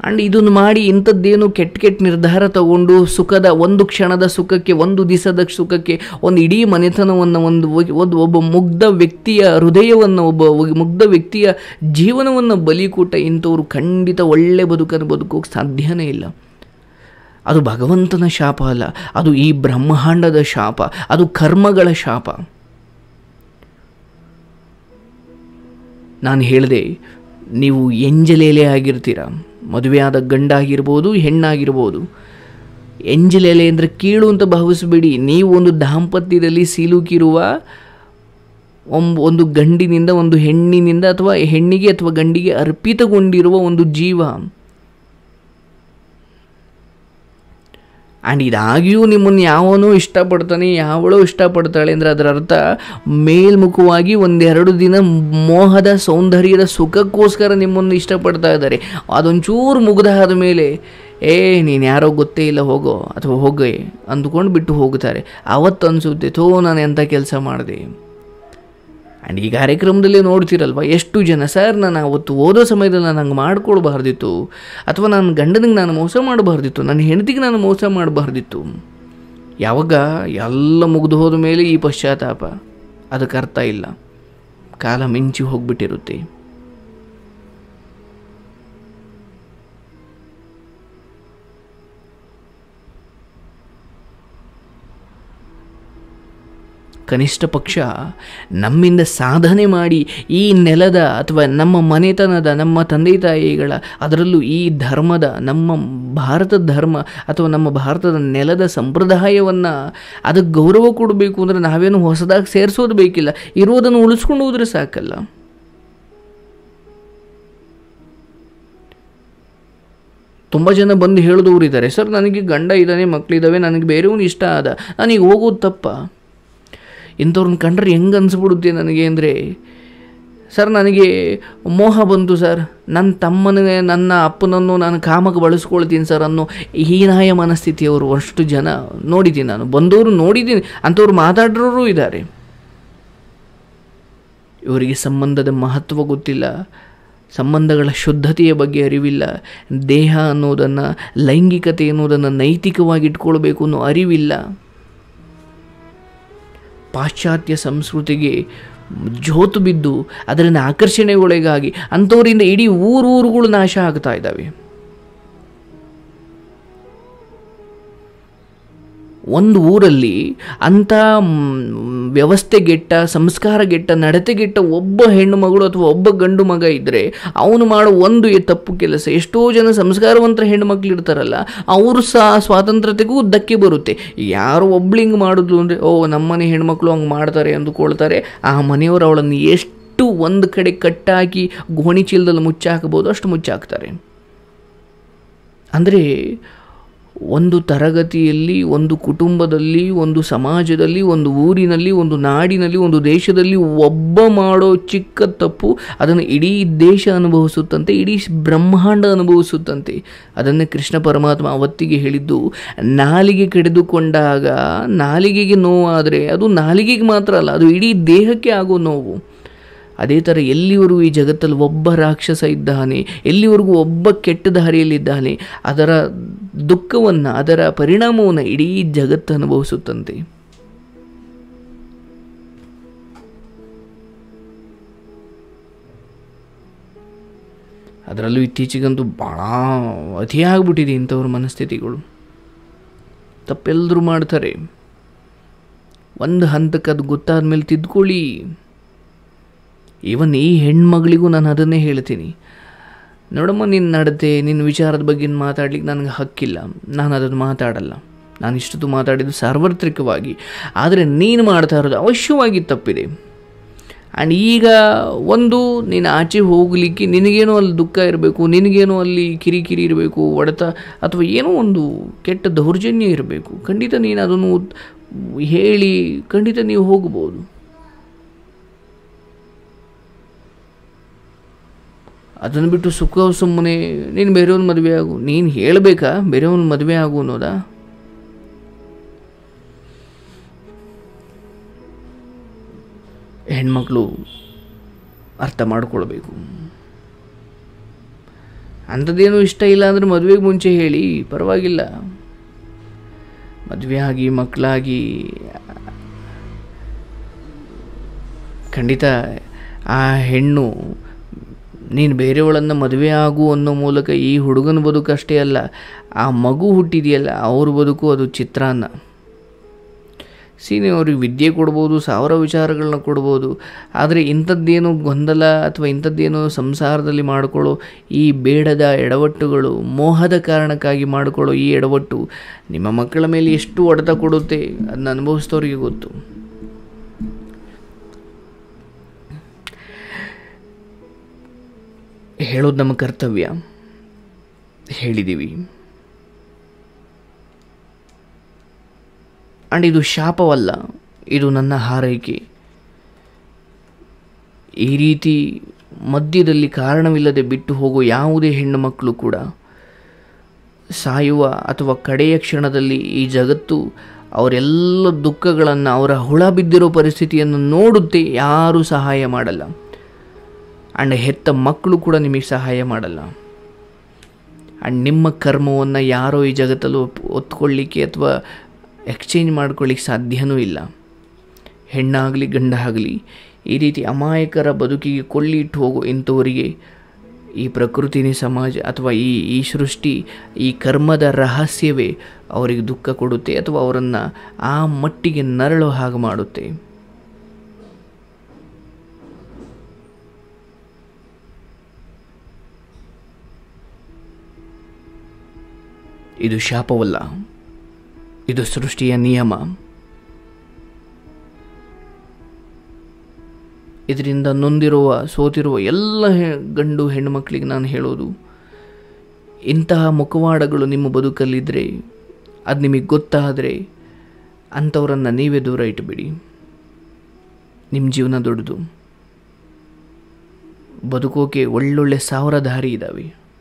ಆ್ಯಂಡ್ ಇದನ್ನು ಮಾಡಿ ಇಂಥದ್ದೇನು ಕೆಟ್ಟ ಕೆಟ್ಟ ನಿರ್ಧಾರ ತಗೊಂಡು ಸುಖದ ಒಂದು ಕ್ಷಣದ ಸುಖಕ್ಕೆ ಒಂದು ದಿವಸದ ಸುಖಕ್ಕೆ ಒಂದು ಇಡೀ ಮನೆತನವನ್ನು ಒಂದು ಒ- ಒಂದು ಒಬ್ಬ ಮುಗ್ಧ ವ್ಯಕ್ತಿಯ ಹೃದಯವನ್ನು ಒಬ್ಬ ಒ- ಮುಗ್ಧ ವ್ಯಕ್ತಿಯ ಜೀವನವನ್ನು ಬಲಿ ಕೊಟ್ಟ ಇಂಥವ್ರು ಖಂಡಿತ ಒಳ್ಳೆ ಬದುಕನ್ನು ಬದುಕೋಕೆ ಸಾಧ್ಯನೇ ಇಲ್ಲ ಅದು ಭಗವಂತನ ಶಾಪ ಅಲ್ಲ ಅದು ಈ ಬ್ರಹ್ಮಾಂಡದ ಶಾಪ ಅದು ಕರ್ಮಗಳ ಶಾಪ ನಾನು ಹೇಳಿದೆ ನೀವು ಎಂಜಲೆಲೆ ಆಗಿರ್ತೀರ ಮದುವೆಯಾದ ಗಂಡಾಗಿರ್ಬೋದು ಹೆಣ್ಣಾಗಿರ್ಬೋದು ಎಂಜಲೆಲೆ ಅಂದರೆ ಕೀಳು ಅಂತ ಭಾವಿಸಬೇಡಿ ನೀವು ಒಂದು ದಾಂಪತ್ಯದಲ್ಲಿ ಸಿಲುಕಿರುವ ಒಂಬ್ ಒಂದು ಗಂಡಿನಿಂದ ಒಂದು ಹೆಣ್ಣಿನಿಂದ ಅಥವಾ ಹೆಣ್ಣಿಗೆ ಅಥವಾ ಗಂಡಿಗೆ ಅರ್ಪಿತಗೊಂಡಿರುವ ಒಂದು ಜೀವ ಆ್ಯಂಡ್ ಇದಾಗಿಯೂ ನಿಮ್ಮನ್ನು ಯಾವನೋ ಇಷ್ಟಪಡ್ತಾನೆ ಯಾವಳೋ ಇಷ್ಟಪಡ್ತಾಳೆ ಅಂದರೆ ಅದರ ಅರ್ಥ ಮೇಲ್ಮುಖವಾಗಿ ಒಂದೆರಡು ದಿನ ಮೋಹದ ಸೌಂದರ್ಯದ ಸುಖಕ್ಕೋಸ್ಕರ ನಿಮ್ಮನ್ನು ಇಷ್ಟಪಡ್ತಾ ಇದ್ದಾರೆ ಅದೊಂಚೂರು ಮುಗ್ದಾದ ಮೇಲೆ ಏ ನೀನು ಯಾರೋ ಗೊತ್ತೇ ಇಲ್ಲ ಹೋಗೋ ಅಥವಾ ಹೋಗೇ ಅಂದ್ಕೊಂಡು ಬಿಟ್ಟು ಹೋಗ್ತಾರೆ ಅವತ್ತು ಅನಿಸುತ್ತೆ ಥೋ ನಾನು ಎಂಥ ಕೆಲಸ ಮಾಡಿದೆ ಆ್ಯಂಡ್ ಈ ಕಾರ್ಯಕ್ರಮದಲ್ಲಿ ನೋಡ್ತಿರಲ್ವ ಎಷ್ಟು ಜನ ಸರ್ ನಾನು ಅವತ್ತು ಓದೋ ಸಮಯದಲ್ಲಿ ನಾನು ಹಂಗೆ ಮಾಡ್ಕೊಳ್ಬಾರ್ದಿತ್ತು ಅಥವಾ ನನ್ನ ಗಂಡನಿಗೆ ನಾನು ಮೋಸ ಮಾಡಬಾರ್ದಿತ್ತು ನನ್ನ ಹೆಂಡತಿಗೆ ನಾನು ಮೋಸ ಮಾಡಬಾರ್ದಿತ್ತು ಯಾವಾಗ ಎಲ್ಲ ಮುಗಿದು ಹೋದ ಮೇಲೆ ಈ ಪಶ್ಚಾತ್ತಾಪ ಅದಕ್ಕೆ ಅರ್ಥ ಇಲ್ಲ ಕಾಲ ಮಿಂಚಿ ಹೋಗ್ಬಿಟ್ಟಿರುತ್ತೆ ಕನಿಷ್ಠ ಪಕ್ಷ ನಮ್ಮಿಂದ ಸಾಧನೆ ಮಾಡಿ ಈ ನೆಲದ ಅಥವಾ ನಮ್ಮ ಮನೆತನದ ನಮ್ಮ ತಂದೆ ತಾಯಿಗಳ ಅದರಲ್ಲೂ ಈ ಧರ್ಮದ ನಮ್ಮ ಭಾರತದ ಧರ್ಮ ಅಥವಾ ನಮ್ಮ ಭಾರತದ ನೆಲದ ಸಂಪ್ರದಾಯವನ್ನು ಅದಕ್ಕೆ ಗೌರವ ಕೊಡಬೇಕು ಅಂದರೆ ನಾವೇನು ಹೊಸದಾಗಿ ಸೇರಿಸೋದು ಬೇಕಿಲ್ಲ ಇರೋದನ್ನು ಉಳಿಸ್ಕೊಂಡು ಹೋದರೆ ಸಾಕಲ್ಲ ತುಂಬ ಜನ ಬಂದು ಹೇಳಿದವರು ಇದ್ದಾರೆ ಸರ್ ನನಗೆ ಗಂಡ ಇದ್ದಾನೆ ಮಕ್ಕಳಿದ್ದಾವೆ ನನಗೆ ಬೇರೆಯವನು ಇಷ್ಟ ಆದ ನನಗೆ ಹೋಗೋದು ತಪ್ಪ ಇಂಥವ್ರನ್ನ ಕಂಡ್ರೆ ಹೆಂಗೆ ಅನಿಸ್ಬಿಡುತ್ತೆ ನನಗೆ ಅಂದರೆ ಸರ್ ನನಗೆ ಮೋಹ ಬಂತು ಸರ್ ನನ್ನ ತಮ್ಮನಿಗೆ ನನ್ನ ಅಪ್ಪನನ್ನು ನಾನು ಕಾಮಕ್ಕೆ ಬಳಸ್ಕೊಳ್ತೀನಿ ಸರ್ ಅನ್ನೋ ಹೀನಾಯ ಮನಸ್ಥಿತಿಯವರು ಅಷ್ಟು ಜನ ನೋಡಿದ್ದೀನಿ ನಾನು ಬಂದವರು ನೋಡಿದ್ದೀನಿ ಅಂಥವ್ರು ಮಾತಾಡೋರು ಇದ್ದಾರೆ ಇವರಿಗೆ ಸಂಬಂಧದ ಮಹತ್ವ ಗೊತ್ತಿಲ್ಲ ಸಂಬಂಧಗಳ ಶುದ್ಧತೆಯ ಬಗ್ಗೆ ಅರಿವಿಲ್ಲ ದೇಹ ಅನ್ನೋದನ್ನು ಲೈಂಗಿಕತೆ ಅನ್ನೋದನ್ನು ನೈತಿಕವಾಗಿ ಇಟ್ಕೊಳ್ಬೇಕು ಅನ್ನೋ ಅರಿವಿಲ್ಲ ಪಾಶ್ಚಾತ್ಯ ಸಂಸ್ಕೃತಿಗೆ ಜೋತು ಬಿದ್ದು ಅದರಿಂದ ಆಕರ್ಷಣೆಗೊಳಗಾಗಿ ಅಂಥವರಿಂದ ಇಡೀ ಊರೂರುಗಳು ನಾಶ ಆಗ್ತಾ ಇದ್ದಾವೆ ಒಂದು ಊರಲ್ಲಿ ಅಂಥ ವ್ಯವಸ್ಥೆಗೆಟ್ಟ ಸಂಸ್ಕಾರಗೆಟ್ಟ ನಡತೆಗೆಟ್ಟ ಒಬ್ಬ ಹೆಣ್ಣು ಮಗಳು ಅಥವಾ ಒಬ್ಬ ಗಂಡು ಮಗ ಇದ್ದರೆ ಅವನು ಮಾಡೋ ಒಂದು ಎ- ತಪ್ಪು ಕೆಲಸ ಎಷ್ಟೋ ಜನ ಸಂಸ್ಕಾರವಂತರ ಹೆಣ್ಣು ಮಕ್ಳು ಇರ್ತಾರಲ್ಲ ಅವರು ಸಹ ಸ್ವಾತಂತ್ರ್ಯತೆಗೂ ಧಕ್ಕೆ ಬರುತ್ತೆ ಯಾರೋ ಒಬ್ಳು ಹಿಂಗೆ ಮಾಡಿದ್ಲು ಅಂದರೆ ಓ ನಮ್ಮನೆ ಹೆಣ್ಮಕ್ಳು ಹಂಗೆ ಮಾಡ್ತಾರೆ ಅಂದುಕೊಳ್ತಾರೆ ಆ ಮನೆಯವರು ಅವಳನ್ನು ಎಷ್ಟು ಒಂದು ಕಡೆ ಕಟ್ಟಾಕಿ ಗೋಣಿ ಚೀಲದಲ್ಲಿ ಮುಚ್ಚಾಕಬಹುದು ಅಷ್ಟು ಮುಚ್ಚಾಕ್ತಾರೆ ಅಂದರೆ ಒಂದು ತರಗತಿಯಲ್ಲಿ ಒಂದು ಕುಟುಂಬದಲ್ಲಿ ಒಂದು ಸಮಾಜದಲ್ಲಿ ಒಂದು ಊರಿನಲ್ಲಿ ಒಂದು ನಾಡಿನಲ್ಲಿ ಒಂದು ದೇಶದಲ್ಲಿ ಒಬ್ಬ ಮಾಡೋ ಚಿಕ್ಕ ತಪ್ಪು ಅದನ್ನು ಇಡೀ ದೇಶ ಅನುಭವಿಸುತ್ತಂತೆ ಇಡೀ ಬ್ರಹ್ಮಾಂಡ ಅನುಭವಿಸುತ್ತಂತೆ ಅದನ್ನೇ ಕೃಷ್ಣ ಪರಮಾತ್ಮ ಅವತ್ತಿಗೆ ಹೇಳಿದ್ದು ನಾಲಿಗೆ ಕಡಿದುಕೊಂಡಾಗ ನಾಲಿಗೆಗೆ ನೋವಾದರೆ ಅದು ನಾಲಿಗೆಗೆ ಮಾತ್ರ ಅಲ್ಲ ಅದು ಇಡೀ ದೇಹಕ್ಕೆ ಆಗೋ ನೋವು ಅದೇ ಥರ ಎಲ್ಲಿವರೆಗೂ ಈ ಜಗತ್ತಲ್ಲಿ ಒಬ್ಬ ರಾಕ್ಷಸ ಇದ್ದಾನೆ ಎಲ್ಲಿವರೆಗೂ ಒಬ್ಬ ಕೆಟ್ಟ ದಾರಿಯಲ್ಲಿದ್ದಾನೆ ಅದರ ದುಃಖವನ್ನು ಅದರ ಪರಿಣಾಮವನ್ನು ಇಡೀ ಜಗತ್ತು ಅನುಭವಿಸುತ್ತಂತೆ ಅದರಲ್ಲೂ ಇತ್ತೀಚೆಗಂತೂ ಭಾಳ ಅತಿಯಾಗ್ಬಿಟ್ಟಿದೆ ಇಂಥವ್ರ ಮನಸ್ಥಿತಿಗಳು ತಪ್ಪೆಲ್ಲರೂ ಮಾಡ್ತಾರೆ ಒಂದು ಹಂತಕ್ಕೆ ಅದು ಗೊತ್ತಾದ ಮೇಲೆ ತಿದ್ಕೊಳ್ಳಿ ಈವನ್ ಈ ಹೆಣ್ಮಗಳಿಗೂ ನಾನು ಅದನ್ನೇ ಹೇಳ್ತೀನಿ ನೋಡಮ್ಮ ನಿನ್ನ ನಡತೆ ನಿನ್ನ ವಿಚಾರದ ಬಗ್ಗೆ ಮಾತಾಡ್ಲಿಕ್ಕೆ ನನಗೆ ಹಕ್ಕಿಲ್ಲ ನಾನು ಅದನ್ನು ಮಾತಾಡಲ್ಲ ನಾನು ಇಷ್ಟೊತ್ತು ಮಾತಾಡಿದ್ದು ಸಾರ್ವತ್ರಿಕವಾಗಿ ಆದರೆ ನೀನು ಮಾಡ್ತಾ ಇರೋದು ಅವಶ್ಯವಾಗಿ ತಪ್ಪಿದೆ ಆ್ಯಂಡ್ ಈಗ ಒಂದು ನೀನು ಆಚೆ ಹೋಗಲಿಕ್ಕೆ ನಿನಗೇನೋ ಅಲ್ಲಿ ದುಃಖ ಇರಬೇಕು ನಿನಗೇನೋ ಅಲ್ಲಿ ಕಿರಿಕಿರಿ ಇರಬೇಕು ಹೊಡೆತ ಅಥವಾ ಏನೋ ಒಂದು ಕೆಟ್ಟ ದೌರ್ಜನ್ಯ ಇರಬೇಕು ಖಂಡಿತ ನೀನು ಅದನ್ನು ಹೇಳಿ ಖಂಡಿತ ನೀವು ಹೋಗ್ಬೋದು ಅದನ್ನು ಬಿಟ್ಟು ಸುಖ ಸುಮ್ಮನೆ ನೀನು ಬೇರೆಯವ್ನ ಮದುವೆ ಆಗು ನೀನು ಹೇಳಬೇಕಾ ಬೇರೆಯವ್ನ ಮದುವೆ ಆಗು ಅನ್ನೋದಾ ಹೆಣ್ಮಕ್ಳು ಅರ್ಥ ಮಾಡ್ಕೊಳ್ಬೇಕು ಅಂಥದ್ದೇನೂ ಇಷ್ಟ ಇಲ್ಲ ಅಂದರೆ ಮದುವೆಗೆ ಮುಂಚೆ ಹೇಳಿ ಪರವಾಗಿಲ್ಲ ಮದುವೆ ಆಗಿ ಮಕ್ಕಳಾಗಿ ಖಂಡಿತ ಆ ಹೆಣ್ಣು ನೀನು ಬೇರೆಯವಳನ್ನು ಮದುವೆ ಆಗು ಅನ್ನೋ ಮೂಲಕ ಈ ಹುಡುಗನ ಬದುಕು ಅಷ್ಟೇ ಅಲ್ಲ ಆ ಮಗು ಹುಟ್ಟಿದೆಯಲ್ಲ ಅವ್ರ ಬದುಕು ಅದು ಚಿತ್ರಾನ್ನ ಸಿ ನೀವು ಅವ್ರಿಗೆ ವಿದ್ಯೆ ಕೊಡ್ಬೋದು ಸಾವಿರ ವಿಚಾರಗಳನ್ನ ಕೊಡ್ಬೋದು ಆದರೆ ಇಂಥದ್ದೇನು ಗೊಂದಲ ಅಥವಾ ಇಂಥದ್ದೇನು ಸಂಸಾರದಲ್ಲಿ ಮಾಡಿಕೊಳ್ಳೋ ಈ ಬೇಡದ ಎಡವಟ್ಟುಗಳು ಮೋಹದ ಕಾರಣಕ್ಕಾಗಿ ಮಾಡಿಕೊಳ್ಳೋ ಈ ಎಡವಟ್ಟು ನಿಮ್ಮ ಮಕ್ಕಳ ಮೇಲೆ ಎಷ್ಟು ಹೊಡೆತ ಕೊಡುತ್ತೆ ಅದನ್ನ ಅನುಭವಿಸಿದವ್ರಿಗೆ ಗೊತ್ತು ಹೇಳೋದು ನಮ್ಮ ಕರ್ತವ್ಯ ಹೇಳಿದ್ದೀವಿ ಆ್ಯಂಡ್ ಇದು ಶಾಪವಲ್ಲ ಇದು ನನ್ನ ಹಾರೈಕೆ ಈ ರೀತಿ ಮಧ್ಯದಲ್ಲಿ ಕಾರಣವಿಲ್ಲದೆ ಬಿಟ್ಟು ಹೋಗೋ ಯಾವುದೇ ಹೆಣ್ಣು ಮಕ್ಕಳು ಕೂಡ ಸಾಯುವ ಅಥವಾ ಕಡೆಯ ಕ್ಷಣದಲ್ಲಿ ಈ ಜಗತ್ತು ಅವರೆಲ್ಲ ದುಃಖಗಳನ್ನು ಅವರ ಹುಳ ಬಿದ್ದಿರೋ ಪರಿಸ್ಥಿತಿಯನ್ನು ನೋಡುತ್ತೆ ಯಾರೂ ಸಹಾಯ ಮಾಡಲ್ಲ ಆ್ಯಂಡ್ ಹೆತ್ತ ಮಕ್ಕಳು ಕೂಡ ನಿಮಗೆ ಸಹಾಯ ಮಾಡಲ್ಲ ಆ್ಯಂಡ್ ನಿಮ್ಮ ಕರ್ಮವನ್ನು ಯಾರೋ ಈ ಜಗತ್ತಲ್ಲಿ ಒಪ್ ಒತ್ಕೊಳ್ಳಿಕ್ಕೆ ಅಥವಾ ಎಕ್ಸ್ಚೇಂಜ್ ಮಾಡ್ಕೊಳ್ಳಿಕ್ಕೆ ಸಾಧ್ಯವೂ ಇಲ್ಲ ಹೆಣ್ಣಾಗಲಿ ಗಂಡ ಆಗಲಿ ಈ ರೀತಿ ಅಮಾಯಕರ ಬದುಕಿಗೆ ಕೊಳ್ಳಿಟ್ಟು ಹೋಗೋ ಇಂಥವರಿಗೆ ಈ ಪ್ರಕೃತಿನಿ ಸಮಾಜ ಅಥವಾ ಈ ಈ ಸೃಷ್ಟಿ ಈ ಕರ್ಮದ ರಹಸ್ಯವೇ ಅವರಿಗೆ ದುಃಖ ಕೊಡುತ್ತೆ ಅಥವಾ ಅವರನ್ನು ಆ ಮಟ್ಟಿಗೆ ನರಳೋ ಹಾಗೆ ಮಾಡುತ್ತೆ ಇದು ಶಾಪವಲ್ಲ ಇದು ಸೃಷ್ಟಿಯ ನಿಯಮ ಇದರಿಂದ ನೊಂದಿರುವ ಸೋತಿರುವ ಎಲ್ಲ ಹೆ- ಗಂಡು ಹೆಣ್ಣುಮಕ್ಕಳಿಗೆ ನಾನು ಹೇಳೋದು ಇಂತಹ ಮುಖವಾಡಗಳು ನಿಮ್ಮ ಬದುಕಲ್ಲಿದ್ದರೆ ಅದು ನಿಮಗೆ ಗೊತ್ತಾದರೆ ಅಂಥವರನ್ನು ನೀವೇ ದೂರ ಇಟ್ಟುಬಿಡಿ ನಿಮ್ಮ ಜೀವನ ದೊಡ್ಡದು ಬದುಕೋಕೆ ಒಳ್ಳೊಳ್ಳೆ ಸಾವಿರ ದಾರಿ ಇದ್ದಾವೆ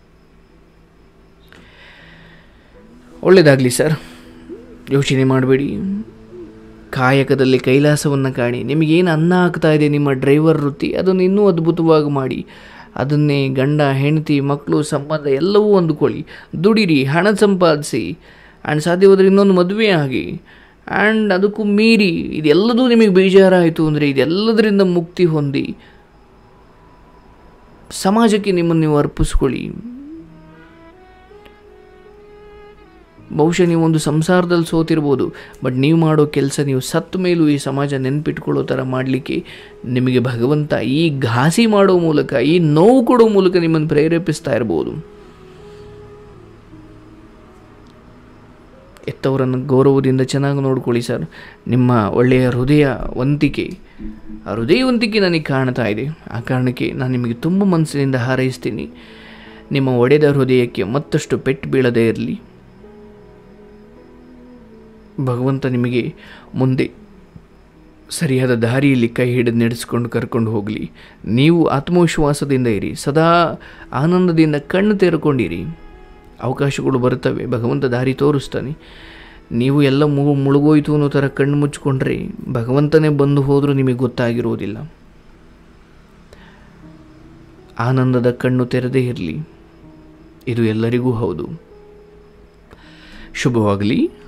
ಒಳ್ಳೆಯದಾಗಲಿ ಸರ್ ಯೋಚನೆ ಮಾಡಬೇಡಿ ಕಾಯಕದಲ್ಲಿ ಕೈಲಾಸವನ್ನು ಕಾಣಿ ನಿಮಗೇನು ಅನ್ನ ಆಗ್ತಾ ಇದೆ ನಿಮ್ಮ ಡ್ರೈವರ್ ವೃತ್ತಿ ಅದನ್ನು ಇನ್ನೂ ಅದ್ಭುತವಾಗಿ ಮಾಡಿ ಅದನ್ನೇ ಗಂಡ ಹೆಂಡತಿ ಮಕ್ಕಳು ಸಂಬಂಧ ಎಲ್ಲವೂ ಅಂದುಕೊಳ್ಳಿ ದುಡಿರಿ ಹಣ ಸಂಪಾದಿಸಿ ಆ್ಯಂಡ್ ಸಾಧ್ಯ ಹೋದರೆ ಇನ್ನೊಂದು ಮದುವೆ ಆಗಿ ಆ್ಯಂಡ್ ಅದಕ್ಕೂ ಮೀರಿ ಇದೆಲ್ಲದೂ ನಿಮಗೆ ಬೇಜಾರಾಯಿತು ಅಂದರೆ ಇದೆಲ್ಲದರಿಂದ ಮುಕ್ತಿ ಹೊಂದಿ ಸಮಾಜಕ್ಕೆ ನಿಮ್ಮನ್ನು ನೀವು ಅರ್ಪಿಸ್ಕೊಳ್ಳಿ ಬಹುಶಃ ನೀವು ಒಂದು ಸಂಸಾರದಲ್ಲಿ ಸೋತಿರ್ಬೋದು ಬಟ್ ನೀವು ಮಾಡೋ ಕೆಲಸ ನೀವು ಸತ್ತ ಮೇಲೂ ಈ ಸಮಾಜ ನೆನ್ಪಿಟ್ಕೊಳ್ಳೋ ಥರ ಮಾಡಲಿಕ್ಕೆ ನಿಮಗೆ ಭಗವಂತ ಈ ಘಾಸಿ ಮಾಡೋ ಮೂಲಕ ಈ ನೋವು ಕೊಡೋ ಮೂಲಕ ನಿಮ್ಮನ್ನು ಪ್ರೇರೇಪಿಸ್ತಾ ಇರ್ಬೋದು ಎತ್ತವರನ್ನು ಗೌರವದಿಂದ ಚೆನ್ನಾಗಿ ನೋಡ್ಕೊಳ್ಳಿ ಸರ್ ನಿಮ್ಮ ಒಳ್ಳೆಯ ಹೃದಯ ವಂತಿಕೆ ಆ ಹೃದಯವಂತಿಕೆ ನನಗೆ ಕಾಣ್ತಾ ಇದೆ ಆ ಕಾರಣಕ್ಕೆ ನಾನು ನಿಮಗೆ ತುಂಬ ಮನಸ್ಸಿನಿಂದ ಹಾರೈಸ್ತೀನಿ ನಿಮ್ಮ ಒಡೆದ ಹೃದಯಕ್ಕೆ ಮತ್ತಷ್ಟು ಪೆಟ್ಟು ಬೀಳದೇ ಇರಲಿ ಭಗವಂತ ನಿಮಗೆ ಮುಂದೆ ಸರಿಯಾದ ದಾರಿಯಲ್ಲಿ ಕೈ ಹಿಡಿದು ನಡೆಸ್ಕೊಂಡು ಕರ್ಕೊಂಡು ಹೋಗಲಿ ನೀವು ಆತ್ಮವಿಶ್ವಾಸದಿಂದ ಇರಿ ಸದಾ ಆನಂದದಿಂದ ಕಣ್ಣು ತೆರೆಕೊಂಡಿರಿ ಅವಕಾಶಗಳು ಬರ್ತವೆ ಭಗವಂತ ದಾರಿ ತೋರಿಸ್ತಾನೆ ನೀವು ಎಲ್ಲ ಮು ಮುಳುಗೋಯ್ತು ಅನ್ನೋ ಥರ ಕಣ್ಣು ಮುಚ್ಕೊಂಡ್ರೆ ಭಗವಂತನೇ ಬಂದು ಹೋದರೂ ನಿಮಗೆ ಗೊತ್ತಾಗಿರೋದಿಲ್ಲ ಆನಂದದ ಕಣ್ಣು ತೆರೆದೇ ಇರಲಿ ಇದು ಎಲ್ಲರಿಗೂ ಹೌದು ಶುಭವಾಗಲಿ